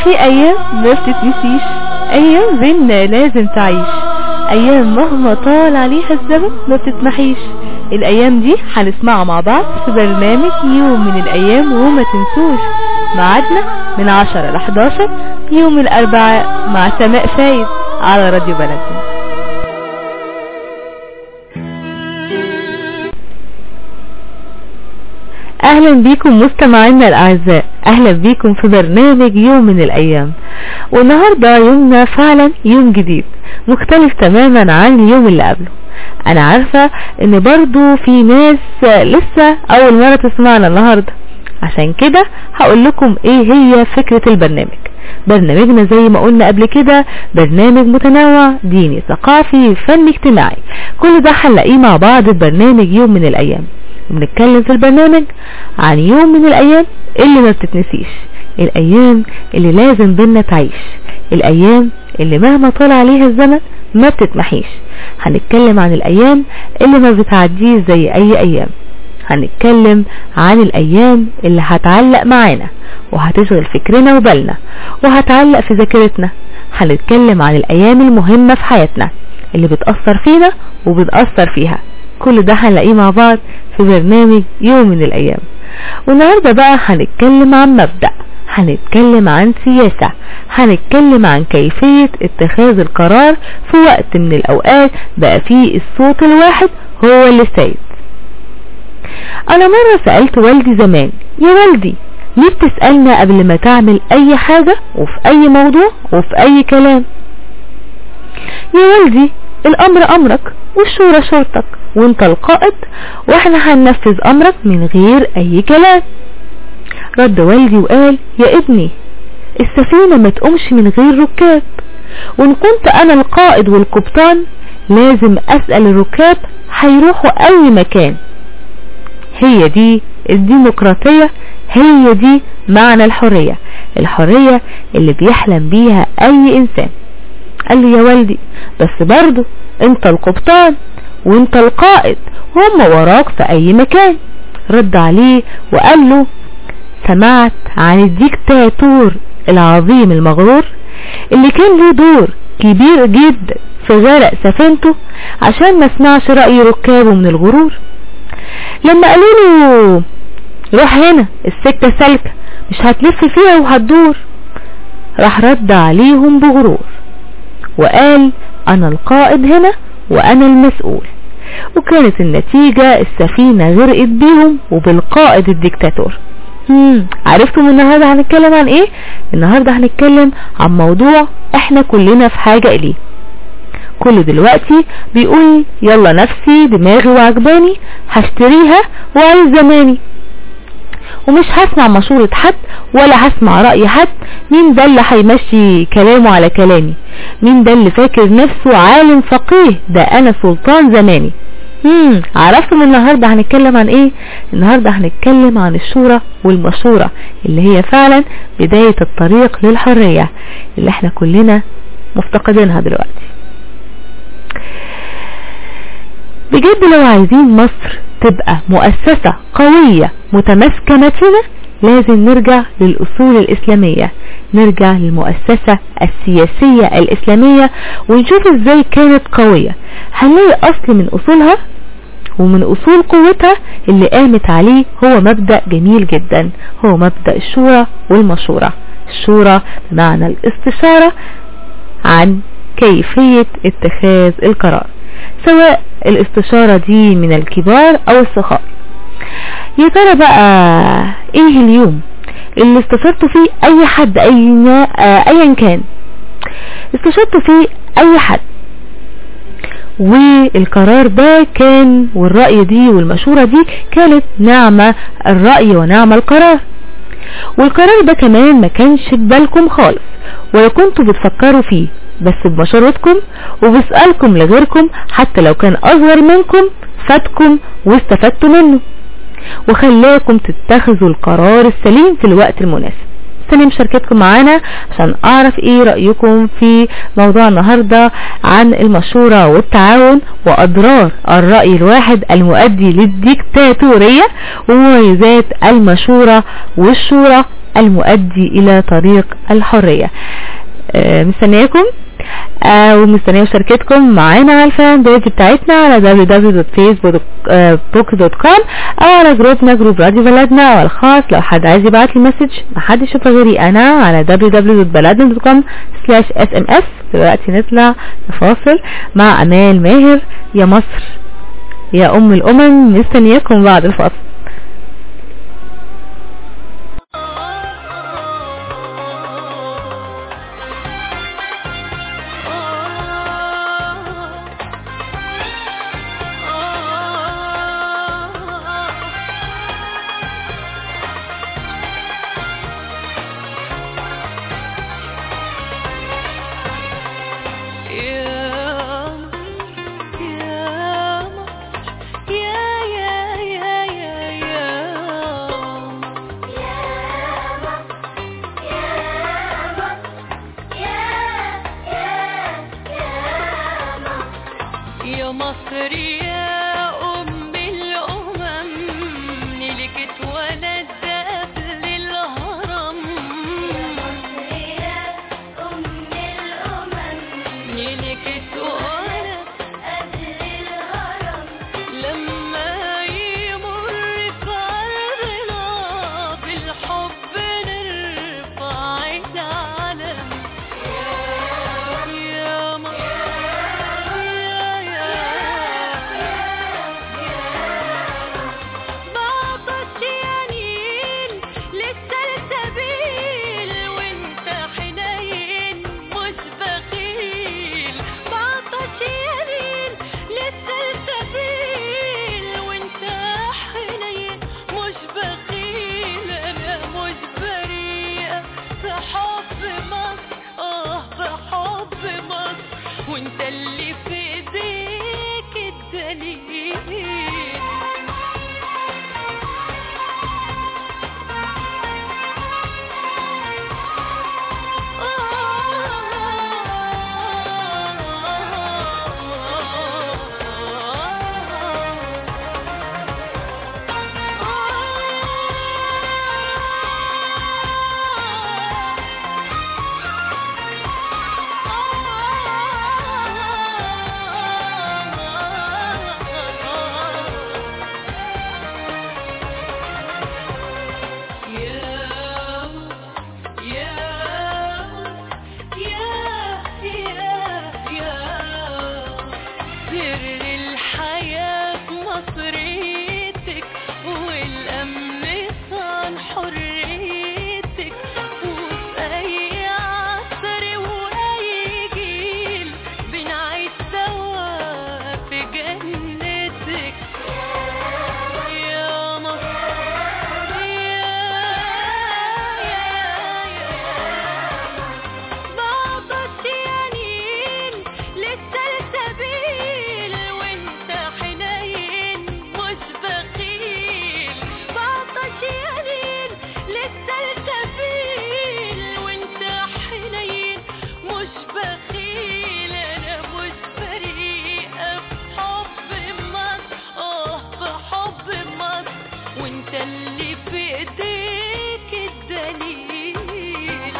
في ايام ما بتتنسيش ايام بينا لازم تعيش ايام مهما طال عليها الزمن ما بتتمحيش الايام دي هنسمعها مع بعض في برنامج يوم من الايام وما تنسوش ميعادنا من 10 ل 11 يوم الاربعاء مع سماء فايد على راديو بلدنا اهلا بيكم مستمعينا الاعزاء اهلا بيكم في برنامج يوم من الايام والنهاردة يومنا فعلا يوم جديد مختلف تماما عن اليوم اللي قبله انا عارفة ان برضو في ناس لسه اول مرة تسمعنا النهاردة عشان كده هقول لكم ايه هي فكرة البرنامج برنامجنا زي ما قلنا قبل كده برنامج متنوع ديني ثقافي فني اجتماعي كل ده هنلاقيه مع بعض في برنامج يوم من الايام بنتكلم في البرنامج عن يوم من الايام اللي ما بتتنسيش الايام اللي لازم بينا تعيش الايام اللي مهما طال عليها الزمن ما بتتمحيش هنتكلم عن الايام اللي ما بتعديش زي اي ايام هنتكلم عن الايام اللي هتعلق معانا وهتشغل فكرنا وبالنا وهتعلق في ذاكرتنا هنتكلم عن الايام المهمة في حياتنا اللي بتأثر فينا وبتأثر فيها كل ده هنلاقيه مع بعض في برنامج يوم من الايام والنهاردة بقى هنتكلم عن مبدأ هنتكلم عن سياسة هنتكلم عن كيفية اتخاذ القرار في وقت من الاوقات بقى فيه الصوت الواحد هو اللي سيد انا مرة سألت والدي زمان يا والدي ليه بتسألنا قبل ما تعمل اي حاجة وفي اي موضوع وفي اي كلام يا والدي الامر امرك والشورى شورتك وانت القائد واحنا هننفذ امرك من غير اي كلام رد والدي وقال يا ابني السفينة ما تقومش من غير ركاب وان كنت انا القائد والقبطان لازم اسأل الركاب هيروحوا اي مكان هي دي الديمقراطية هي دي معنى الحرية الحرية اللي بيحلم بيها اي انسان قال لي يا والدي بس برضو انت القبطان وانت القائد وهم وراك في اي مكان رد عليه وقال له سمعت عن الديكتاتور العظيم المغرور اللي كان له دور كبير جدا في غرق سفينته عشان ما سمعش رأي ركابه من الغرور لما قالوا له روح هنا السكة سالكة مش هتلف فيها وهتدور راح رد عليهم بغرور وقال انا القائد هنا وانا المسؤول وكانت النتيجة السفينة غرقت بيهم وبالقائد الديكتاتور مم. عرفتم النهاردة هنتكلم عن ايه النهاردة هنتكلم عن موضوع احنا كلنا في حاجة اليه كل دلوقتي بيقول يلا نفسي دماغي وعجباني هشتريها وعايز زماني ومش هسمع مشورة حد ولا هسمع رأي حد مين ده اللي هيمشي كلامه على كلامي مين ده اللي فاكر نفسه عالم فقيه ده انا سلطان زماني امم عرفتم النهاردة هنتكلم عن ايه النهاردة هنتكلم عن الشورى والمشورة اللي هي فعلا بداية الطريق للحرية اللي احنا كلنا مفتقدينها دلوقتي بجد لو عايزين مصر تبقى مؤسسة قوية متماسكة متينة لازم نرجع للأصول الإسلامية نرجع للمؤسسة السياسية الإسلامية ونشوف ازاي كانت قوية هنلاقي أصل من أصولها ومن أصول قوتها اللي قامت عليه هو مبدأ جميل جدا هو مبدأ الشورى والمشورة الشورى بمعنى الاستشارة عن كيفية اتخاذ القرار سواء الاستشارة دي من الكبار او الصغار يا ترى بقى ايه اليوم اللي استشرته فيه اي حد ايا ايا كان استشرته فيه اي حد والقرار ده كان والرأي دي والمشورة دي كانت نعمة الرأي ونعمة القرار والقرار ده كمان ما كانش ببالكم خالص ولا كنتوا بتفكروا فيه بس بمشورتكم وبسألكم لغيركم حتى لو كان اصغر منكم فاتكم واستفدتوا منه وخلاكم تتخذوا القرار السليم في الوقت المناسب استني مشاركتكم معانا عشان اعرف ايه رأيكم في موضوع النهاردة عن المشورة والتعاون واضرار الرأي الواحد المؤدي للديكتاتورية ومميزات المشورة والشورى المؤدي الى طريق الحرية آه، مستنياكم آه ومستنيه مشاركتكم معانا على الفان بيج بتاعتنا على www.facebook.com او على جروبنا جروب راديو بلدنا او الخاص لو حد عايز يبعت لي مسج محدش يشوفها غيري انا على www.بلدنا.com sms دلوقتي نطلع نفاصل مع امال ماهر يا مصر يا ام الامم مستنياكم بعد الفاصل يا مصر يا أم الأمم نلكت ولد قبل الهرم نلكت ولد لما يمر في عرضنا بالحب نرفع العلم يا مصر يا بعطش يمين للسلسبيل وانت حنين مش بخيل بعطش يمين للسلسبيل وانت حنين مش بخيل انا مش بريئة في حب مصر اه في حب مصر وانت اللي في ايديك الدليل سر الحياة في مصريتك والأمن صان حريتك وفي أي عصر وأي جيل بنعيش سوا في جنتك يا مصر يا بعطش يمين للسلسبيل وانت حنين مش بخيل بعطش يمين للسلسبيل وانت حنين مش بخيل انا مش بريئة في حب مصر اه في حب مصر وانت اللي في ايديك الدليل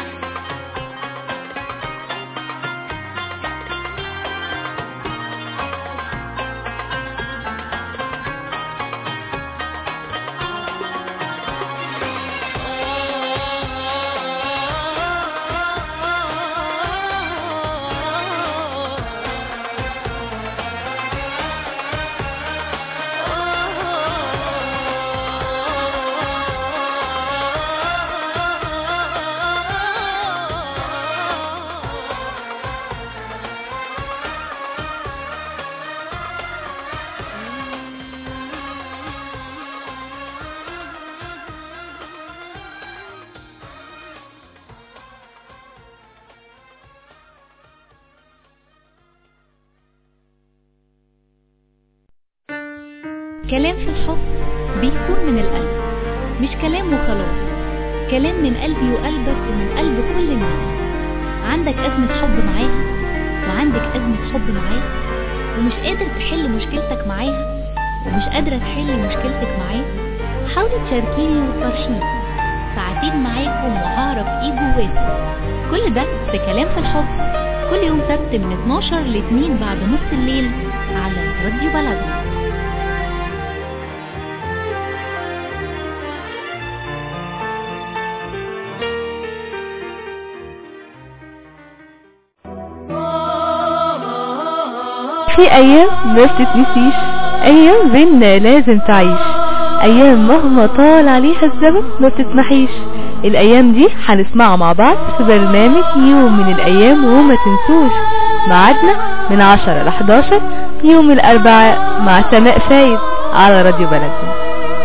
كلام في الحب بيكون من القلب مش كلام وخلاص كلام من قلبي وقلبك ومن قلب كل الناس عندك أزمة حب معاها وعندك أزمة حب معاه ومش قادر تحل مشكلتك معاها ومش قادرة تحلي مشكلتك معاه حاولي تشاركيني وتفرشيني ساعتين معاكم جواكم كل ده في كلام في الحب كل يوم سبت من 12 ل 2 بعد نص الليل على راديو بلدنا في ايام ما بتتنسيش ايام بينا لازم تعيش ايام مهما طال عليها الزمن ما بتتمحيش الايام دي هنسمعها مع بعض في برنامج يوم من الايام وما تنسوش ميعادنا من 10 ل 11 يوم الاربعاء مع سماء فايد على راديو بلدنا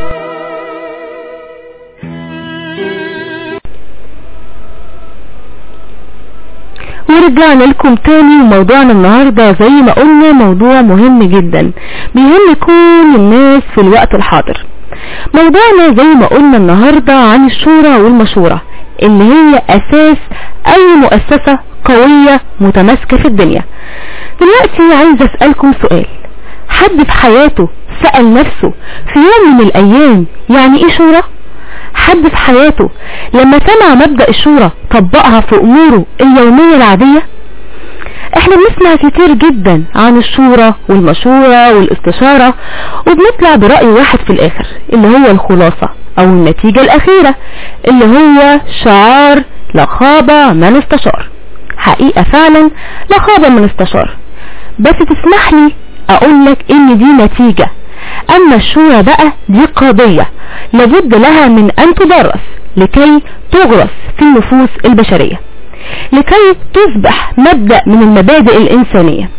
ورجعنا لكم تاني وموضوعنا النهاردة زي ما قلنا موضوع مهم جدا بيهم كل الناس في الوقت الحاضر موضوعنا زي ما قلنا النهاردة عن الشورى والمشورة اللي هي اساس اي مؤسسة قوية متماسكة في الدنيا دلوقتي عايزة اسألكم سؤال حد في حياته سأل نفسه في يوم من الايام يعني ايه شورى حد في حياته لما سمع مبدأ الشورى طبقها في اموره اليومية العادية احنا بنسمع كتير جدا عن الشورى والمشورة والاستشارة وبنطلع برأي واحد في الاخر اللي هو الخلاصة او النتيجة الاخيرة اللي هو شعار لا خاب من استشار حقيقة فعلا لا خاب من استشار بس تسمح لي اقول لك ان دي نتيجة اما الشورى بقى دي قضية لابد لها من ان تدرس لكي تغرس في النفوس البشرية لكي تصبح مبدأ من المبادئ الانسانية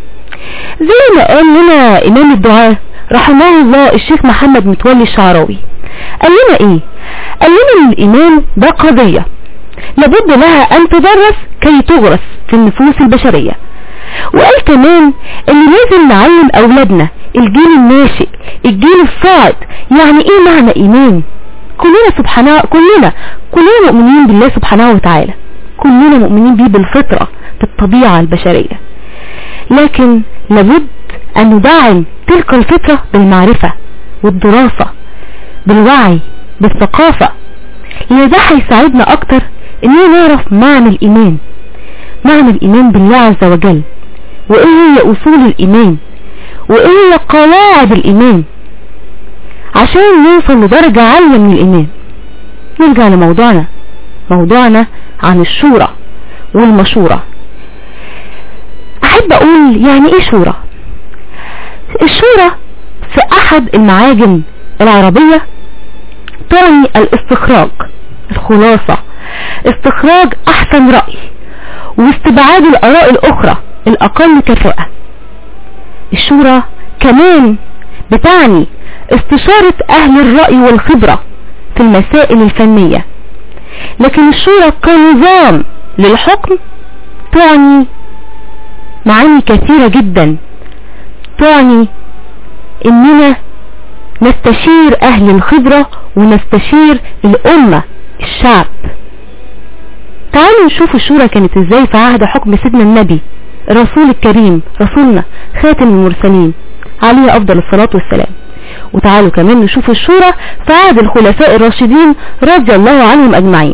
زي ما قال لنا امام الدعاء رحمه الله الشيخ محمد متولي الشعراوي قال لنا ايه قال لنا ان الايمان ده قضية لابد لها ان تدرس كي تغرس في النفوس البشرية وقال كمان ان لازم نعلم اولادنا الجيل الناشئ الجيل الصاعد يعني ايه معنى ايمان كلنا سبحانه كلنا كلنا مؤمنين بالله سبحانه وتعالى كلنا مؤمنين بيه بالفطرة بالطبيعة البشرية لكن لابد ان ندعم تلك الفطرة بالمعرفة والدراسة بالوعي بالثقافة لان ده هيساعدنا اكتر اننا نعرف معنى الايمان معنى الايمان بالله عز وجل وايه هي اصول الايمان وايه هي قواعد الايمان عشان نوصل لدرجة عالية من الايمان نرجع لموضوعنا موضوعنا عن الشورى والمشورة احب اقول يعني ايه شورى الشورى في احد المعاجم العربية تعني الاستخراج الخلاصة استخراج احسن رأي واستبعاد الاراء الاخرى الاقل كفاءة الشورى كمان بتعني استشارة اهل الرأي والخبرة في المسائل الفنية لكن الشورى كنظام للحكم تعني معاني كثيرة جدا تعني اننا نستشير اهل الخبرة ونستشير الامة الشعب تعالوا نشوف الشورى كانت ازاي في عهد حكم سيدنا النبي الرسول الكريم رسولنا خاتم المرسلين عليه افضل الصلاة والسلام وتعالوا كمان نشوف الشورى في عهد الخلفاء الراشدين رضي الله عنهم اجمعين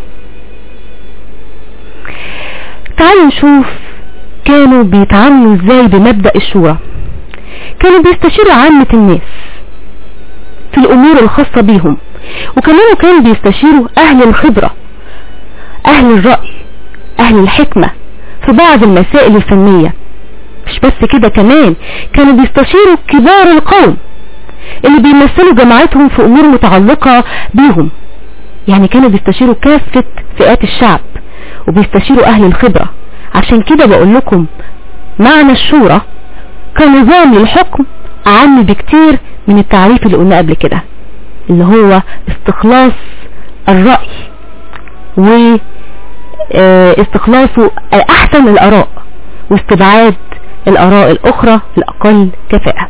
تعالوا نشوف كانوا بيتعاملوا ازاي بمبدأ الشورى كانوا بيستشيروا عامة الناس في الامور الخاصة بيهم وكمان كانوا بيستشيروا اهل الخبرة اهل الرأي اهل الحكمة في بعض المسائل الفنية مش بس كده كمان كانوا بيستشيروا كبار القوم اللي بيمثلوا جماعتهم في امور متعلقة بيهم يعني كانوا بيستشيروا كافة فئات الشعب وبيستشيروا اهل الخبرة عشان كده بقول لكم معنى الشورى كنظام للحكم اعم بكتير من التعريف اللي قلنا قبل كده اللي هو استخلاص الرأي و استخلاصه احسن الاراء واستبعاد الاراء الاخرى الاقل كفاءة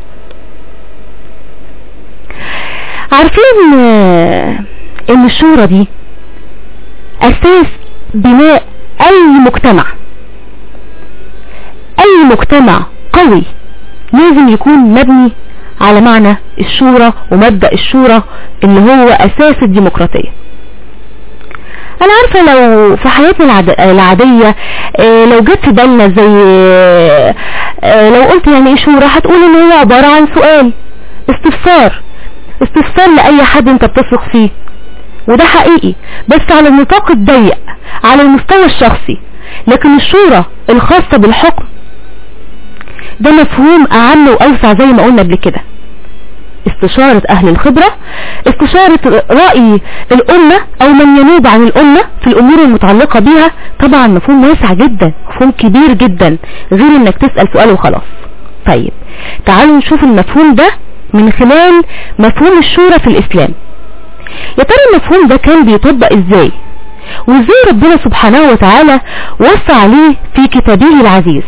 عارفين ان الشورى دي اساس بناء اي مجتمع اي مجتمع قوي لازم يكون مبني على معنى الشورى ومبدأ الشورى اللي هو اساس الديمقراطية انا عارفة لو في حياتنا العد... العادية آه، لو جت في بالنا زي آه، لو قلت يعني ايه شورى هتقول ان هي عبارة عن سؤال استفسار استفسار لأي حد انت بتثق فيه وده حقيقي بس على النطاق الضيق على المستوى الشخصي لكن الشورى الخاصة بالحكم ده مفهوم أعم وأوسع زي ما قلنا قبل كده استشارة أهل الخبرة استشارة رأي الأمة أو من ينوب عن الأمة في الأمور المتعلقة بيها طبعا مفهوم واسع جدا مفهوم كبير جدا غير انك تسأل سؤال وخلاص طيب تعالوا نشوف المفهوم ده من خلال مفهوم الشورى في الإسلام يا ترى المفهوم ده كان بيطبق ازاي وازاي ربنا سبحانه وتعالى وصى عليه في كتابه العزيز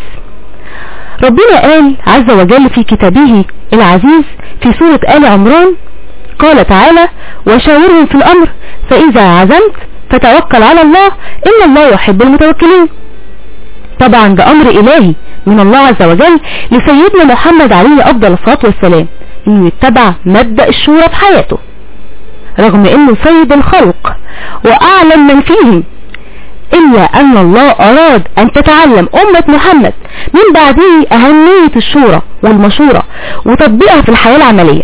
ربنا قال عز وجل في كتابه العزيز في سورة آل عمران قال تعالى وشاورهم في الأمر فإذا عزمت فتوكل على الله إن الله يحب المتوكلين طبعا ده أمر إلهي من الله عز وجل لسيدنا محمد عليه أفضل الصلاة والسلام إنه يتبع مبدأ الشورى في حياته رغم إنه سيد الخلق وأعلم من فيهم إلا أن الله أراد أن تتعلم أمة محمد من بعده أهمية الشورى والمشورة وتطبيقها في الحياة العملية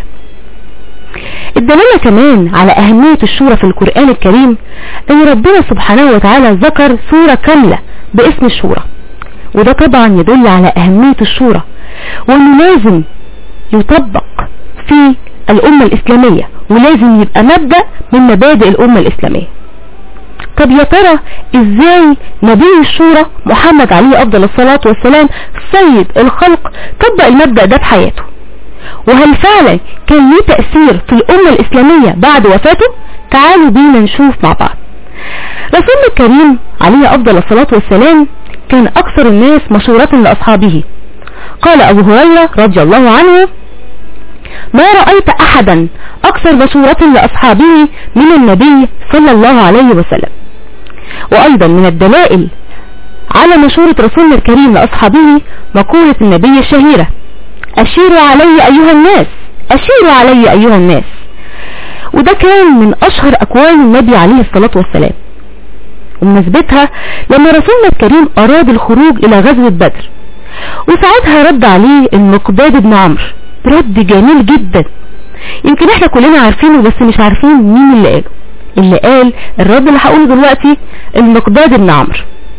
الدلالة كمان على أهمية الشورى في القرآن الكريم أن ربنا سبحانه وتعالى ذكر سورة كاملة باسم الشورى وده طبعا يدل على أهمية الشورى وأنه لازم يطبق في الأمة الإسلامية ولازم يبقى مبدأ من مبادئ الأمة الإسلامية طب يا ترى ازاي نبي الشورى محمد عليه افضل الصلاة والسلام سيد الخلق طبق المبدأ ده في حياته وهل فعلا كان ليه تأثير في الامة الاسلامية بعد وفاته تعالوا بينا نشوف مع بعض رسول الكريم عليه افضل الصلاة والسلام كان اكثر الناس مشورة لاصحابه قال ابو هريرة رضي الله عنه ما رأيت احدا اكثر مشورة لاصحابه من النبي صلى الله عليه وسلم وايضا من الدلائل على مشورة رسولنا الكريم لاصحابه مقولة النبي الشهيرة اشيروا علي ايها الناس اشيروا علي ايها الناس وده كان من اشهر اقوال النبي عليه الصلاة والسلام ومناسبتها لما رسولنا الكريم اراد الخروج الى غزوة بدر وساعتها رد عليه المقداد بن عمرو رد جميل جدا يمكن احنا كلنا عارفينه بس مش عارفين مين اللي قاله اللي قال الرد اللي هقوله دلوقتي المقداد بن عمرو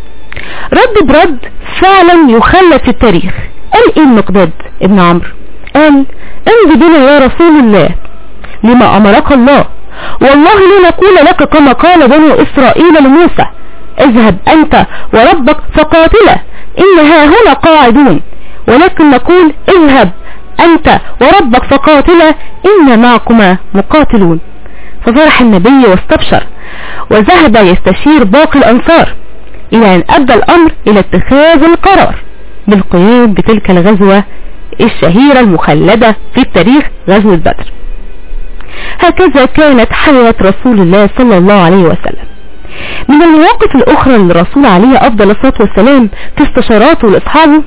رد برد فعلا يخلد في التاريخ قال ايه المقداد ابن عمرو قال انزل بنا يا رسول الله لما امرك الله والله لا نقول لك كما قال بنو اسرائيل لموسى اذهب انت وربك فقاتلا انها هنا قاعدون ولكن نقول اذهب انت وربك فقاتلا ان معكما مقاتلون ففرح النبي واستبشر وذهب يستشير باقي الانصار الى ان ادى الامر الى اتخاذ القرار بالقيام بتلك الغزوة الشهيرة المخلدة في التاريخ غزوة بدر هكذا كانت حياة رسول الله صلى الله عليه وسلم من المواقف الاخرى للرسول عليه افضل الصلاة والسلام في استشاراته لاصحابه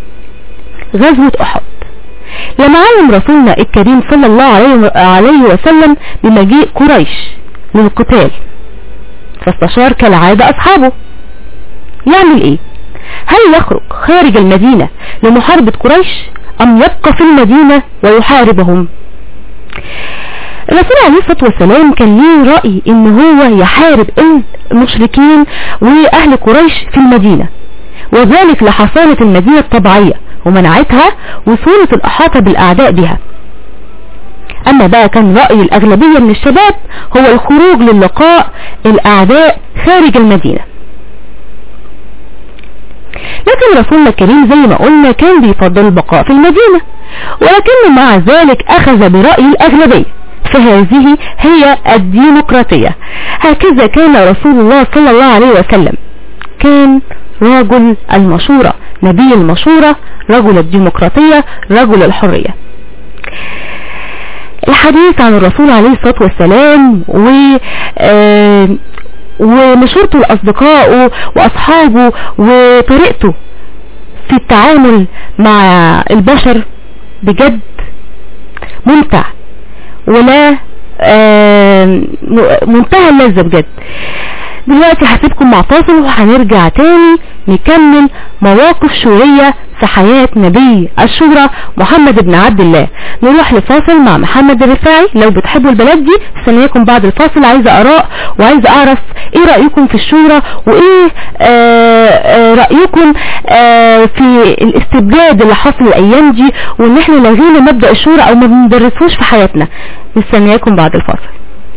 غزوة احد لما علم رسولنا الكريم صلى الله عليه عليه وسلم بمجيء قريش للقتال فاستشار كالعادة اصحابه يعمل ايه هل يخرج خارج المدينة لمحاربة قريش ام يبقى في المدينة ويحاربهم الرسول عليه الصلاة والسلام كان ليه رأي ان هو يحارب المشركين واهل قريش في المدينة وذلك لحصانة المدينة الطبيعية ومنعتها وصولة الأحاطة بالأعداء بها أما بقى كان رأي الأغلبية من الشباب هو الخروج للقاء الأعداء خارج المدينة لكن رسولنا الكريم زي ما قلنا كان بيفضل البقاء في المدينة ولكن مع ذلك أخذ برأي الأغلبية فهذه هي الديمقراطية هكذا كان رسول الله صلى الله عليه وسلم كان رجل المشورة نبي المشورة رجل الديمقراطية رجل الحرية الحديث عن الرسول عليه الصلاة والسلام و آه ومشورته لأصدقائه وأصحابه وطريقته في التعامل مع البشر بجد ممتع ولا آه منتهى اللذة بجد دلوقتي هسيبكم مع فاصل وهنرجع تاني نكمل مواقف شورية في حياة نبي الشورى محمد بن عبد الله نروح لفاصل مع محمد الرفاعي لو بتحبوا البلد دي استنيكم بعد الفاصل عايزة اراء وعايزة اعرف ايه رأيكم في الشورى وايه آه آه رأيكم آه في الاستبداد اللي حصل الايام دي وان احنا لغينا مبدأ الشورى او ما بندرسوش في حياتنا مستنياكم بعد الفاصل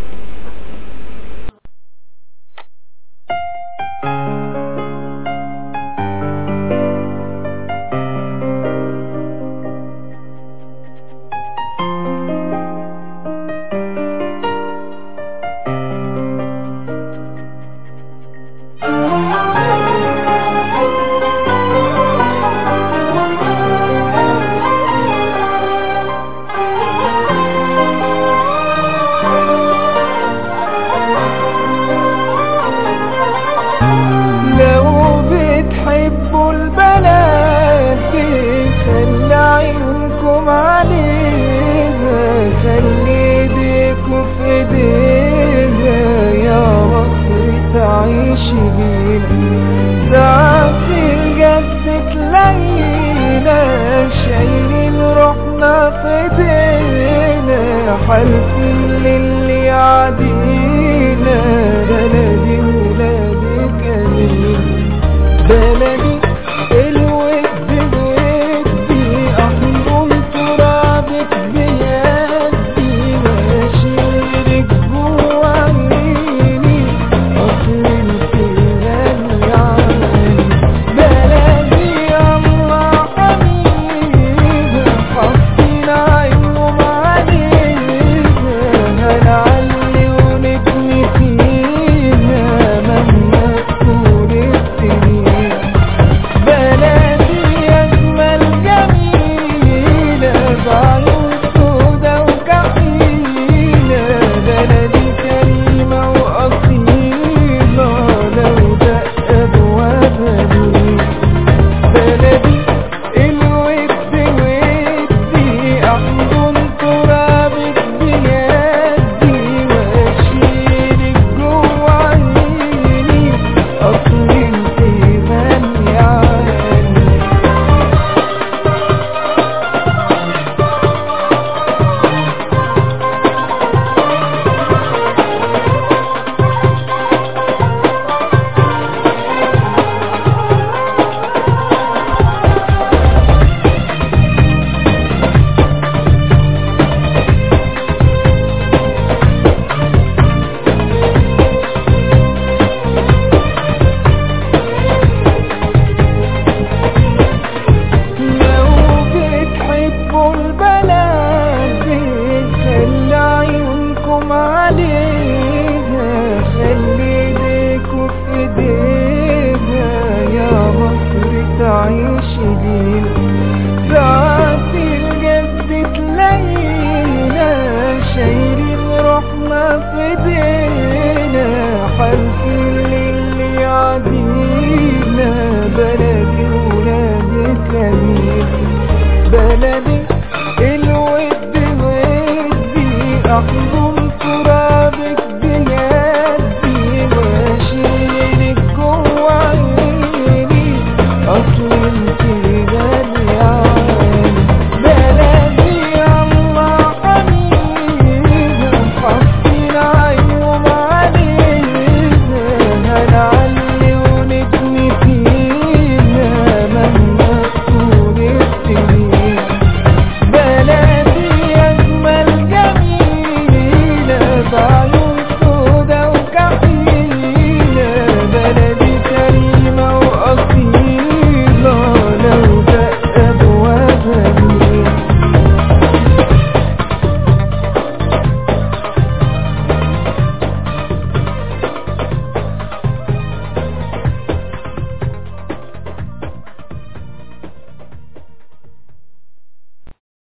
لو بتحبوا البلد دي خلي عيونكم عليها خلي ايديكوا في ايديها يا مصر تعيش بينا ساعات الجد تلاقينا شايلين روحنا في ايدينا حالفين للي يعدينا بلدي ولادي كريم بلدي الود ودي احضن ترابك بيدي واشيلك جوا عيني اصل انت غالي عني بلدي الله حبيبي حاطين عينهم عليها هنعلي ونبني فيها مهما تكون السنين بلدي أجمل جميلة بعيون سودا وكحيلة بلدي كريمة وأصيلة لو دق أبوابها ليه بلدي الود ودي أحضن ترابك بيدي وأشيلك جوا عيني أصل انت غالية عني لو بتحبوا البلد دي خلي عيونكم عليها خلي ايديكوا في ايديها يا مصر تعيش بينا ساعات الجد تلاقينا شايلين روحنا في ايدينا حالفين للي يعدينا بلدي ولادي كريم بلدي الود ودي احضن ترابك بيدي واشيلك جوا عيني اصل انت غالية عني بلدي الله حبيبي حاطين عينهم عليها هنعلي ونبني فيها مهما تكون السنين بلدي أجمل جميلة بعيون سودا وكحيلة بلدي كريمة وأصيلة لو دق أبوابها ليه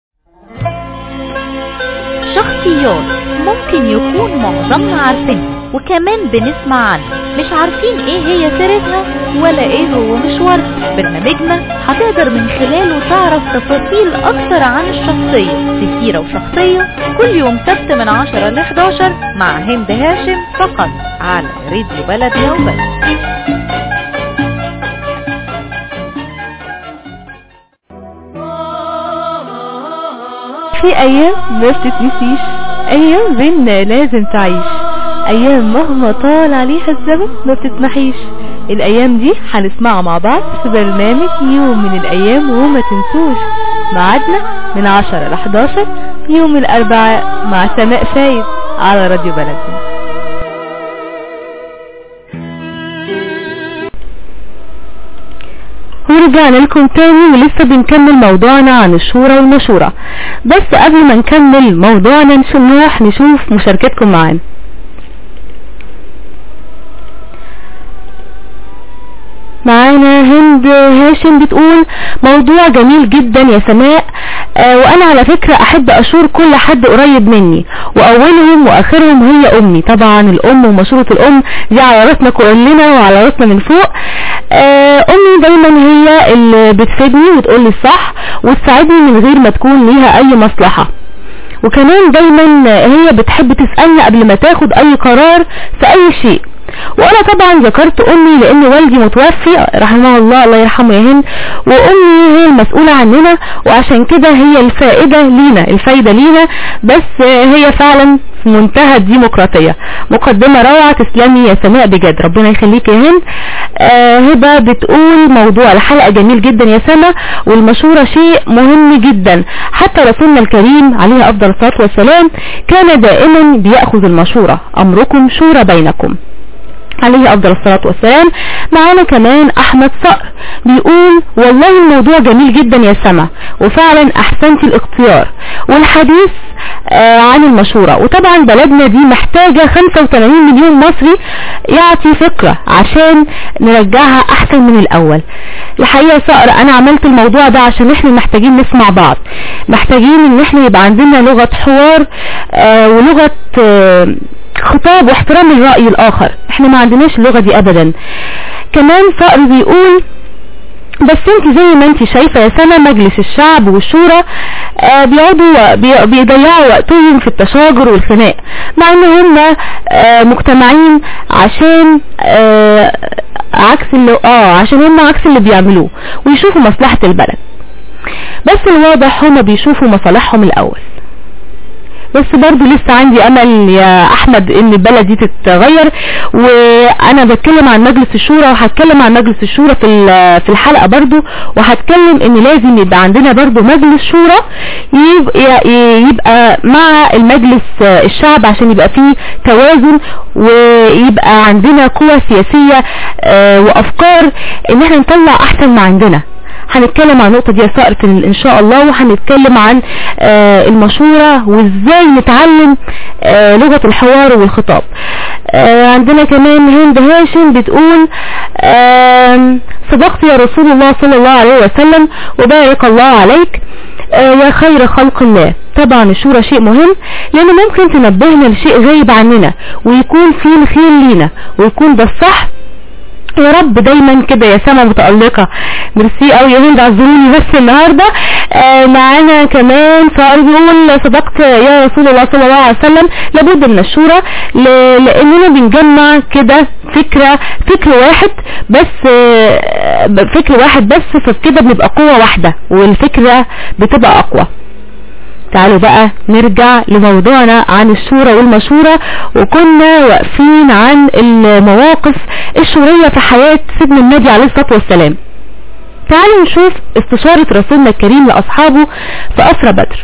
شخصيات ممكن يكون معظمنا عارفينها وكمان بنسمع عنها مش عارفين ايه هي سيرتها ولا ايه هو مشوارها برنامجنا هتقدر من خلاله تعرف تفاصيل اكتر عن الشخصية في سيرة وشخصية كل يوم سبت من 10 ل 11 مع هند هاشم فقط على راديو بلدنا وبس في ايام ما بتتنسيش ايام بينا لازم تعيش ايام مهما طال عليها الزمن ما بتتمحيش الايام دي هنسمعها مع بعض في برنامج يوم من الايام وما تنسوش ميعادنا من 10 ل 11 يوم الاربعاء مع سماء فايد على راديو بلدنا ورجعنا لكم تاني ولسه بنكمل موضوعنا عن الشورى والمشورة بس قبل ما نكمل موضوعنا نش- نروح نشوف مشاركتكم معانا معانا هند هاشم بتقول موضوع جميل جدا يا سماء آه وانا على فكرة احب اشور كل حد قريب مني واولهم واخرهم هي امي طبعا الام ومشورة الام دي على راسنا كلنا وعلى راسنا من فوق آه امي دايما هي اللي بتفيدني وتقول لي الصح وتساعدني من غير ما تكون ليها اي مصلحة وكمان دايما هي بتحب تسألني قبل ما تاخد اي قرار في اي شيء وانا طبعا ذكرت امي لان والدي متوفي رحمه الله الله يرحمه يا هند وامي هي المسؤولة عننا وعشان كده هي الفائدة لينا الفايدة لينا بس هي فعلا في منتهى الديمقراطية مقدمة روعة تسلمي يا سماء بجد ربنا يخليك يا هند آه هبة بتقول موضوع الحلقة جميل جدا يا سما والمشورة شيء مهم جدا حتى رسولنا الكريم عليه افضل الصلاة والسلام كان دائما بيأخذ المشورة امركم شورى بينكم عليه افضل الصلاة والسلام معانا كمان احمد صقر بيقول والله الموضوع جميل جدا يا سما وفعلا احسنت الاختيار والحديث آه عن المشورة وطبعا بلدنا دي محتاجة 85 مليون مصري يعطي فكرة عشان نرجعها احسن من الاول الحقيقة يا صقر انا عملت الموضوع ده عشان احنا محتاجين نسمع بعض محتاجين ان احنا يبقى عندنا لغة حوار آه ولغة آه خطاب واحترام الرأي الآخر احنا ما عندناش اللغة دي ابدا كمان صقر بيقول بس انت زي ما انت شايفة يا سنة مجلس الشعب والشورى آه بيقعدوا بي- بيضيعوا وقتهم في التشاجر والخناق مع ان هم آه مجتمعين عشان آه عكس اللي اه عشان هم عكس اللي بيعملوه ويشوفوا مصلحة البلد بس الواضح هم بيشوفوا مصالحهم الاول بس برضو لسه عندي امل يا احمد ان البلد دي تتغير وانا بتكلم عن مجلس الشورى وهتكلم عن مجلس الشورى في ال- في الحلقة برضو وهتكلم ان لازم يبقى عندنا برضو مجلس شورى يبقى, يبقى مع المجلس الشعب عشان يبقى فيه توازن ويبقى عندنا قوة سياسية آه، وافكار ان احنا نطلع احسن ما عندنا هنتكلم عن النقطة دي يا صقر في ال- ان شاء الله وهنتكلم عن آه، المشورة وازاي نتعلم آه، لغة الحوار والخطاب آه، عندنا كمان هند هاشم بتقول آم، صدقت يا رسول الله صلى الله عليه وسلم وبارك الله عليك آه، يا خير خلق الله طبعا الشورى شيء مهم لانه ممكن تنبهنا لشيء غايب عننا ويكون فيه الخير لينا ويكون ده الصح يا رب دايما كده يا سما متألقة ميرسي قوي يا هند عذروني بس النهاردة آه معانا كمان صار بيقول صدقت يا رسول الله صلى الله عليه وسلم لابد من الشورى ل- لاننا بنجمع كده فكرة فكر واحد بس آه فكر واحد بس فبكده بنبقى قوة واحدة والفكرة بتبقى اقوى تعالوا بقى نرجع لموضوعنا عن الشورى والمشورة وكنا واقفين عن المواقف الشورية في حياة سيدنا النبي عليه الصلاة والسلام تعالوا نشوف استشارة رسولنا الكريم لأصحابه في أسرى بدر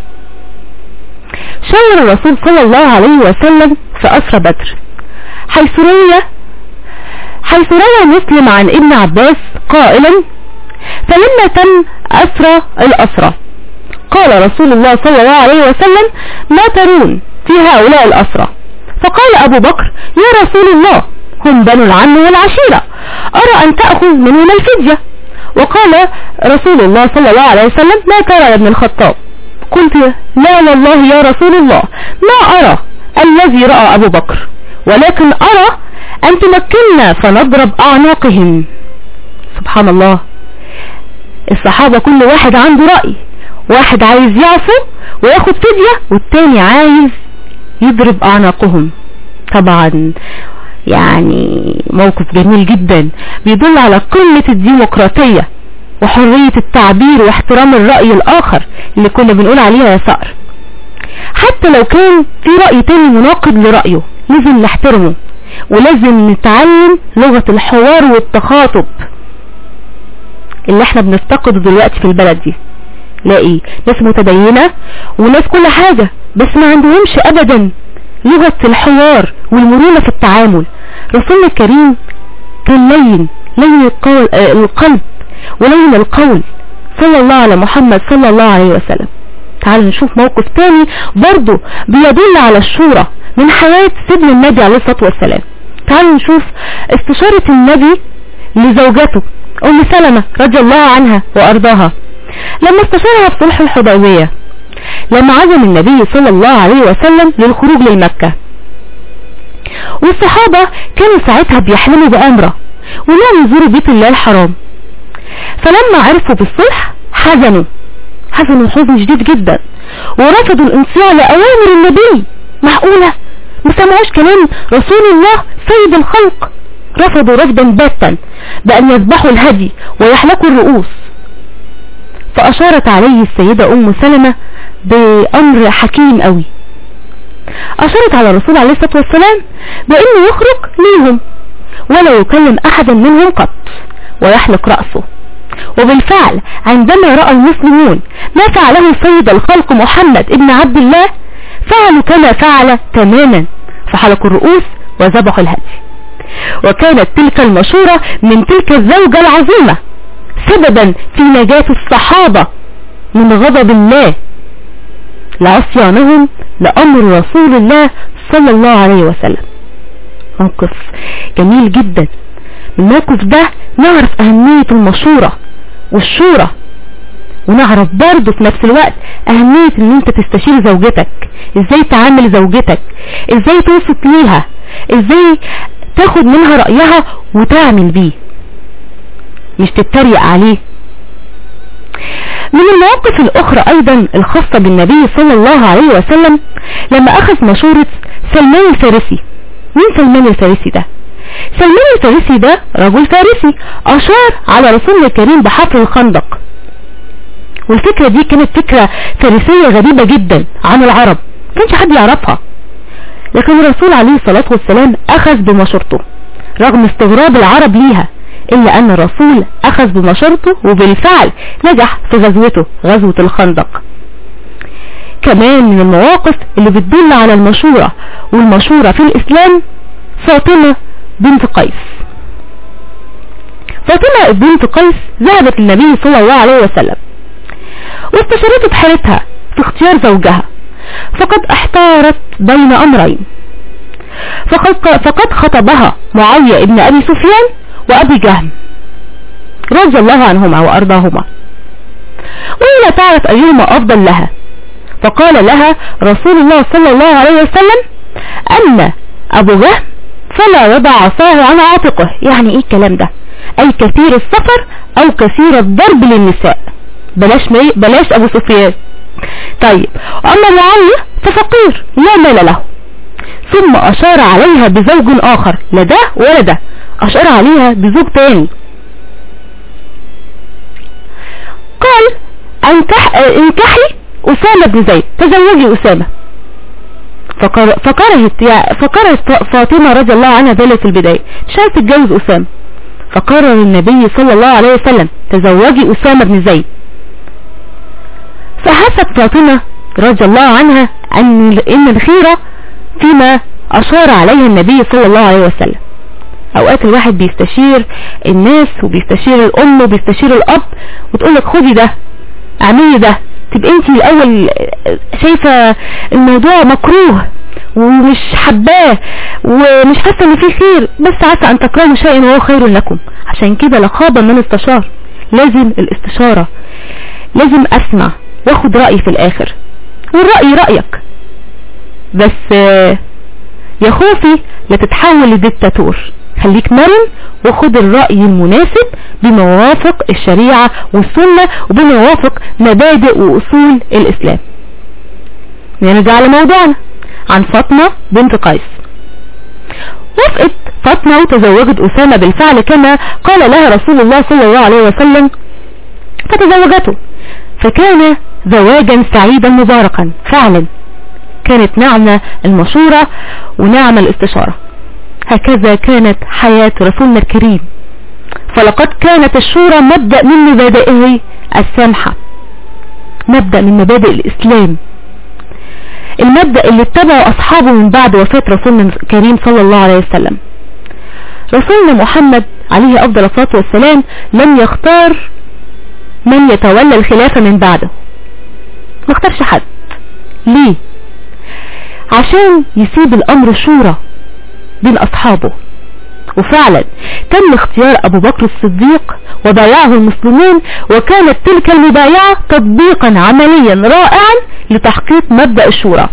شاور الرسول صلى الله عليه وسلم في أسرى بدر حيث روي حيث روى مسلم عن ابن عباس قائلا فلما تم أسرى الأسرى قال رسول الله صلى الله عليه وسلم ما ترون في هؤلاء الأسرى فقال أبو بكر يا رسول الله هم بنو العم والعشيرة أرى أن تأخذ منهم الفدية وقال رسول الله صلى الله عليه وسلم ما ترى يا ابن الخطاب قلت لا والله يا رسول الله ما أرى الذي رأى أبو بكر ولكن ارى ان تمكننا فنضرب اعناقهم سبحان الله الصحابة كل واحد عنده رأي واحد عايز يعفو وياخد فدية والتاني عايز يضرب اعناقهم طبعا يعني موقف جميل جدا بيدل على قمة الديمقراطية وحرية التعبير واحترام الرأي الآخر اللي كنا بنقول عليها يا صقر حتى لو كان في رأي تاني مناقض لرأيه لازم نحترمه ولازم نتعلم لغة الحوار والتخاطب اللي احنا بنفتقده دلوقتي في البلد دي لاقي ناس متدينة وناس كل حاجة بس ما عندهمش ابدا لغة الحوار والمرونة في التعامل رسولنا الكريم كان لين لين القول آه القلب ولين القول صلى الله على محمد صلى الله عليه وسلم تعالوا نشوف موقف تاني برضو بيدل على الشورى من حياة سيدنا النبي عليه الصلاة والسلام تعالوا نشوف استشارة النبي لزوجته ام سلمة رضي الله عنها وارضاها لما استشارها في صلح الحديبية لما عزم النبي صلى الله عليه وسلم للخروج للمكة والصحابة كانوا ساعتها بيحلموا بأمرة ونام يزوروا بيت الله الحرام فلما عرفوا بالصلح حزنوا حزنوا حزن شديد جدا ورفضوا الانصياع لأوامر النبي معقولة ما سمعوش كلام رسول الله سيد الخلق رفضوا رفضا باتا بأن يذبحوا الهدي ويحلقوا الرؤوس فأشارت عليه السيدة أم سلمة بأمر حكيم قوي أشارت على الرسول عليه الصلاة والسلام بأنه يخرج ليهم ولا يكلم أحدا منهم قط ويحلق رأسه وبالفعل عندما رأى المسلمون ما فعله سيد الخلق محمد ابن عبد الله فعلوا كما فعل تماما فحلقوا الرؤوس وذبحوا الهدي وكانت تلك المشورة من تلك الزوجة العظيمة سببا في نجاة الصحابة من غضب الله لعصيانهم لأمر رسول الله صلى الله عليه وسلم موقف جميل جدا الموقف ده نعرف أهمية المشورة والشورى ونعرف برضه في نفس الوقت أهمية ان انت تستشير زوجتك ازاي تعامل زوجتك ازاي توصف ليها ازاي تاخد منها رأيها وتعمل بيه مش تتريق عليه من المواقف الاخرى ايضا الخاصة بالنبي صلى الله عليه وسلم لما اخذ مشورة سلمان الفارسي مين سلمان الفارسي ده سلمان الفارسي ده رجل فارسي اشار على رسولنا الكريم بحفر الخندق والفكرة دي كانت فكرة فارسية غريبة جدا عن العرب كانش حد يعرفها لكن الرسول عليه الصلاة والسلام اخذ بمشورته رغم استغراب العرب ليها الا ان الرسول اخذ بمشورته وبالفعل نجح في غزوته غزوة الخندق كمان من المواقف اللي بتدل على المشورة والمشورة في الاسلام فاطمة بنت قيس فاطمة بنت قيس ذهبت للنبي صلى الله عليه وسلم واستشارته بحالتها في اختيار زوجها فقد احتارت بين امرين فقد, فقد خطبها معاوية ابن ابي سفيان وابي جهم رضي الله عنهما وارضاهما وهي لا تعرف ايهما افضل لها فقال لها رسول الله صلى الله عليه وسلم ان ابو جهم فلا يضع عصاه عن عاتقه يعني ايه الكلام ده اي كثير السفر او كثير الضرب للنساء بلاش مي بلاش ابو سفيان طيب اما معاوية ففقير لا مال له ثم اشار عليها بزوج اخر لا ده ولا ده اشار عليها بزوج تاني قال انكح انكحي اسامة بن زيد تزوجي اسامة فكر... فكرهت يا... فكرهت فاطمة رضي الله عنها ذلك في البداية مش عايزة تتجوز اسامة فقرر النبي صلى الله عليه وسلم تزوجي اسامة بن زيد فحست فاطمة رضي الله عنها ان ان الخيرة فيما اشار عليه النبي صلى الله عليه وسلم اوقات الواحد بيستشير الناس وبيستشير الام وبيستشير الاب وتقول لك خدي ده اعملي ده تبقى انت الاول شايفة الموضوع مكروه ومش حباه ومش حاسة ان فيه خير بس عسى ان تكرهوا شيئا وهو خير لكم عشان كده لخاب من استشار لازم الاستشارة لازم اسمع واخد رأي في الاخر والرأي رأيك بس يا خوفي لا تتحول لديكتاتور خليك مرن وخد الرأي المناسب بما يوافق الشريعة والسنة وبما يوافق مبادئ وأصول الإسلام نرجع على موضوعنا عن فاطمة بنت قيس وافقت فاطمة وتزوجت أسامة بالفعل كما قال لها رسول الله صلى الله عليه وسلم فتزوجته فكان زواجا سعيدا مباركا فعلا كانت نعمة المشورة ونعمة الاستشارة هكذا كانت حياة رسولنا الكريم فلقد كانت الشورى مبدأ من مبادئه السامحة مبدأ من مبادئ الإسلام المبدأ اللي اتبعه أصحابه من بعد وفاة رسولنا الكريم صلى الله عليه وسلم رسولنا محمد عليه أفضل الصلاة والسلام لم يختار من يتولى الخلافة من بعده ما اختارش حد ليه عشان يسيب الأمر شورى بين أصحابه وفعلا تم اختيار أبو بكر الصديق وبايعه المسلمين وكانت تلك المبايعة تطبيقا عمليا رائعا لتحقيق مبدأ الشورى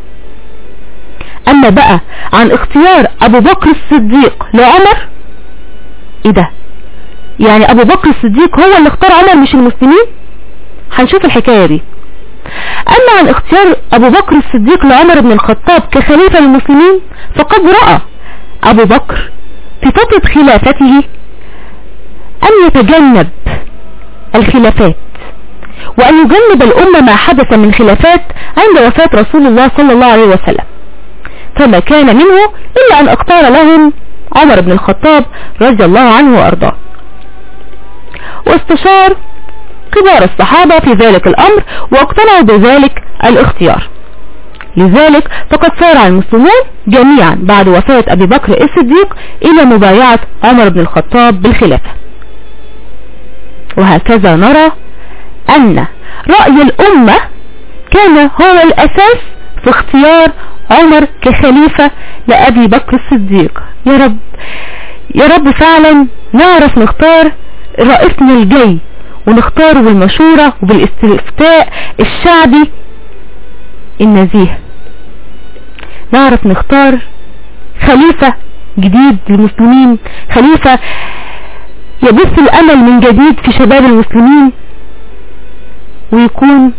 أما بقى عن اختيار أبو بكر الصديق لعمر ايه ده يعني أبو بكر الصديق هو اللي اختار عمر مش المسلمين هنشوف الحكاية دي أما عن اختيار أبو بكر الصديق لعمر بن الخطاب كخليفة للمسلمين فقد رأى أبو بكر في فترة خلافته أن يتجنب الخلافات وأن يجنب الأمة ما حدث من خلافات عند وفاة رسول الله صلى الله عليه وسلم فما كان منه إلا أن اختار لهم عمر بن الخطاب رضي الله عنه وأرضاه واستشار كبار الصحابة في ذلك الأمر واقتنعوا بذلك الاختيار لذلك فقد سارع المسلمون جميعا بعد وفاة أبي بكر الصديق إلى مبايعة عمر بن الخطاب بالخلافة وهكذا نرى أن رأي الأمة كان هو الأساس في اختيار عمر كخليفة لأبي بكر الصديق يا رب يا رب فعلا نعرف نختار رئيسنا الجاي ونختاره بالمشورة وبالاستفتاء الشعبي النزيه نعرف نختار خليفة جديد للمسلمين خليفة يبث الأمل من جديد في شباب المسلمين ويكون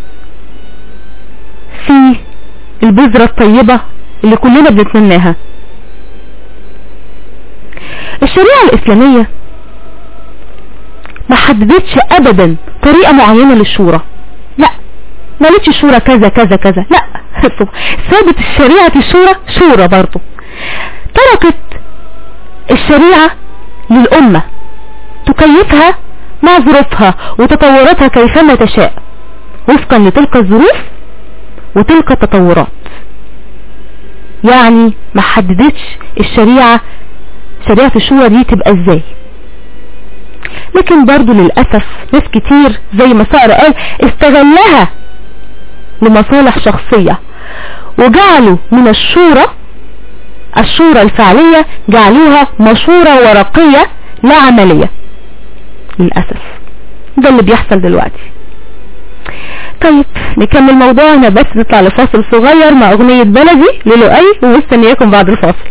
في البذرة الطيبة اللي كلنا بنتمناها الشريعة الإسلامية ما حددتش أبدا طريقة معينة للشورى لا ما قالتش الشورى كذا كذا كذا لا ثابت الشريعة الشورى شورى برضو تركت الشريعة للأمة تكيفها مع ظروفها وتطوراتها كيفما تشاء وفقا لتلك الظروف وتلك التطورات يعني ما حددتش الشريعة شريعة الشورى دي تبقى ازاي لكن برضو للأسف ناس كتير زي ما سعر قال استغلها لمصالح شخصية وجعلوا من الشورى الشورى الفعلية جعلوها مشورة ورقية لا عملية للأسف ده اللي بيحصل دلوقتي طيب نكمل موضوعنا بس نطلع لفاصل صغير مع اغنية بلدي للؤي ومستنياكم بعد الفاصل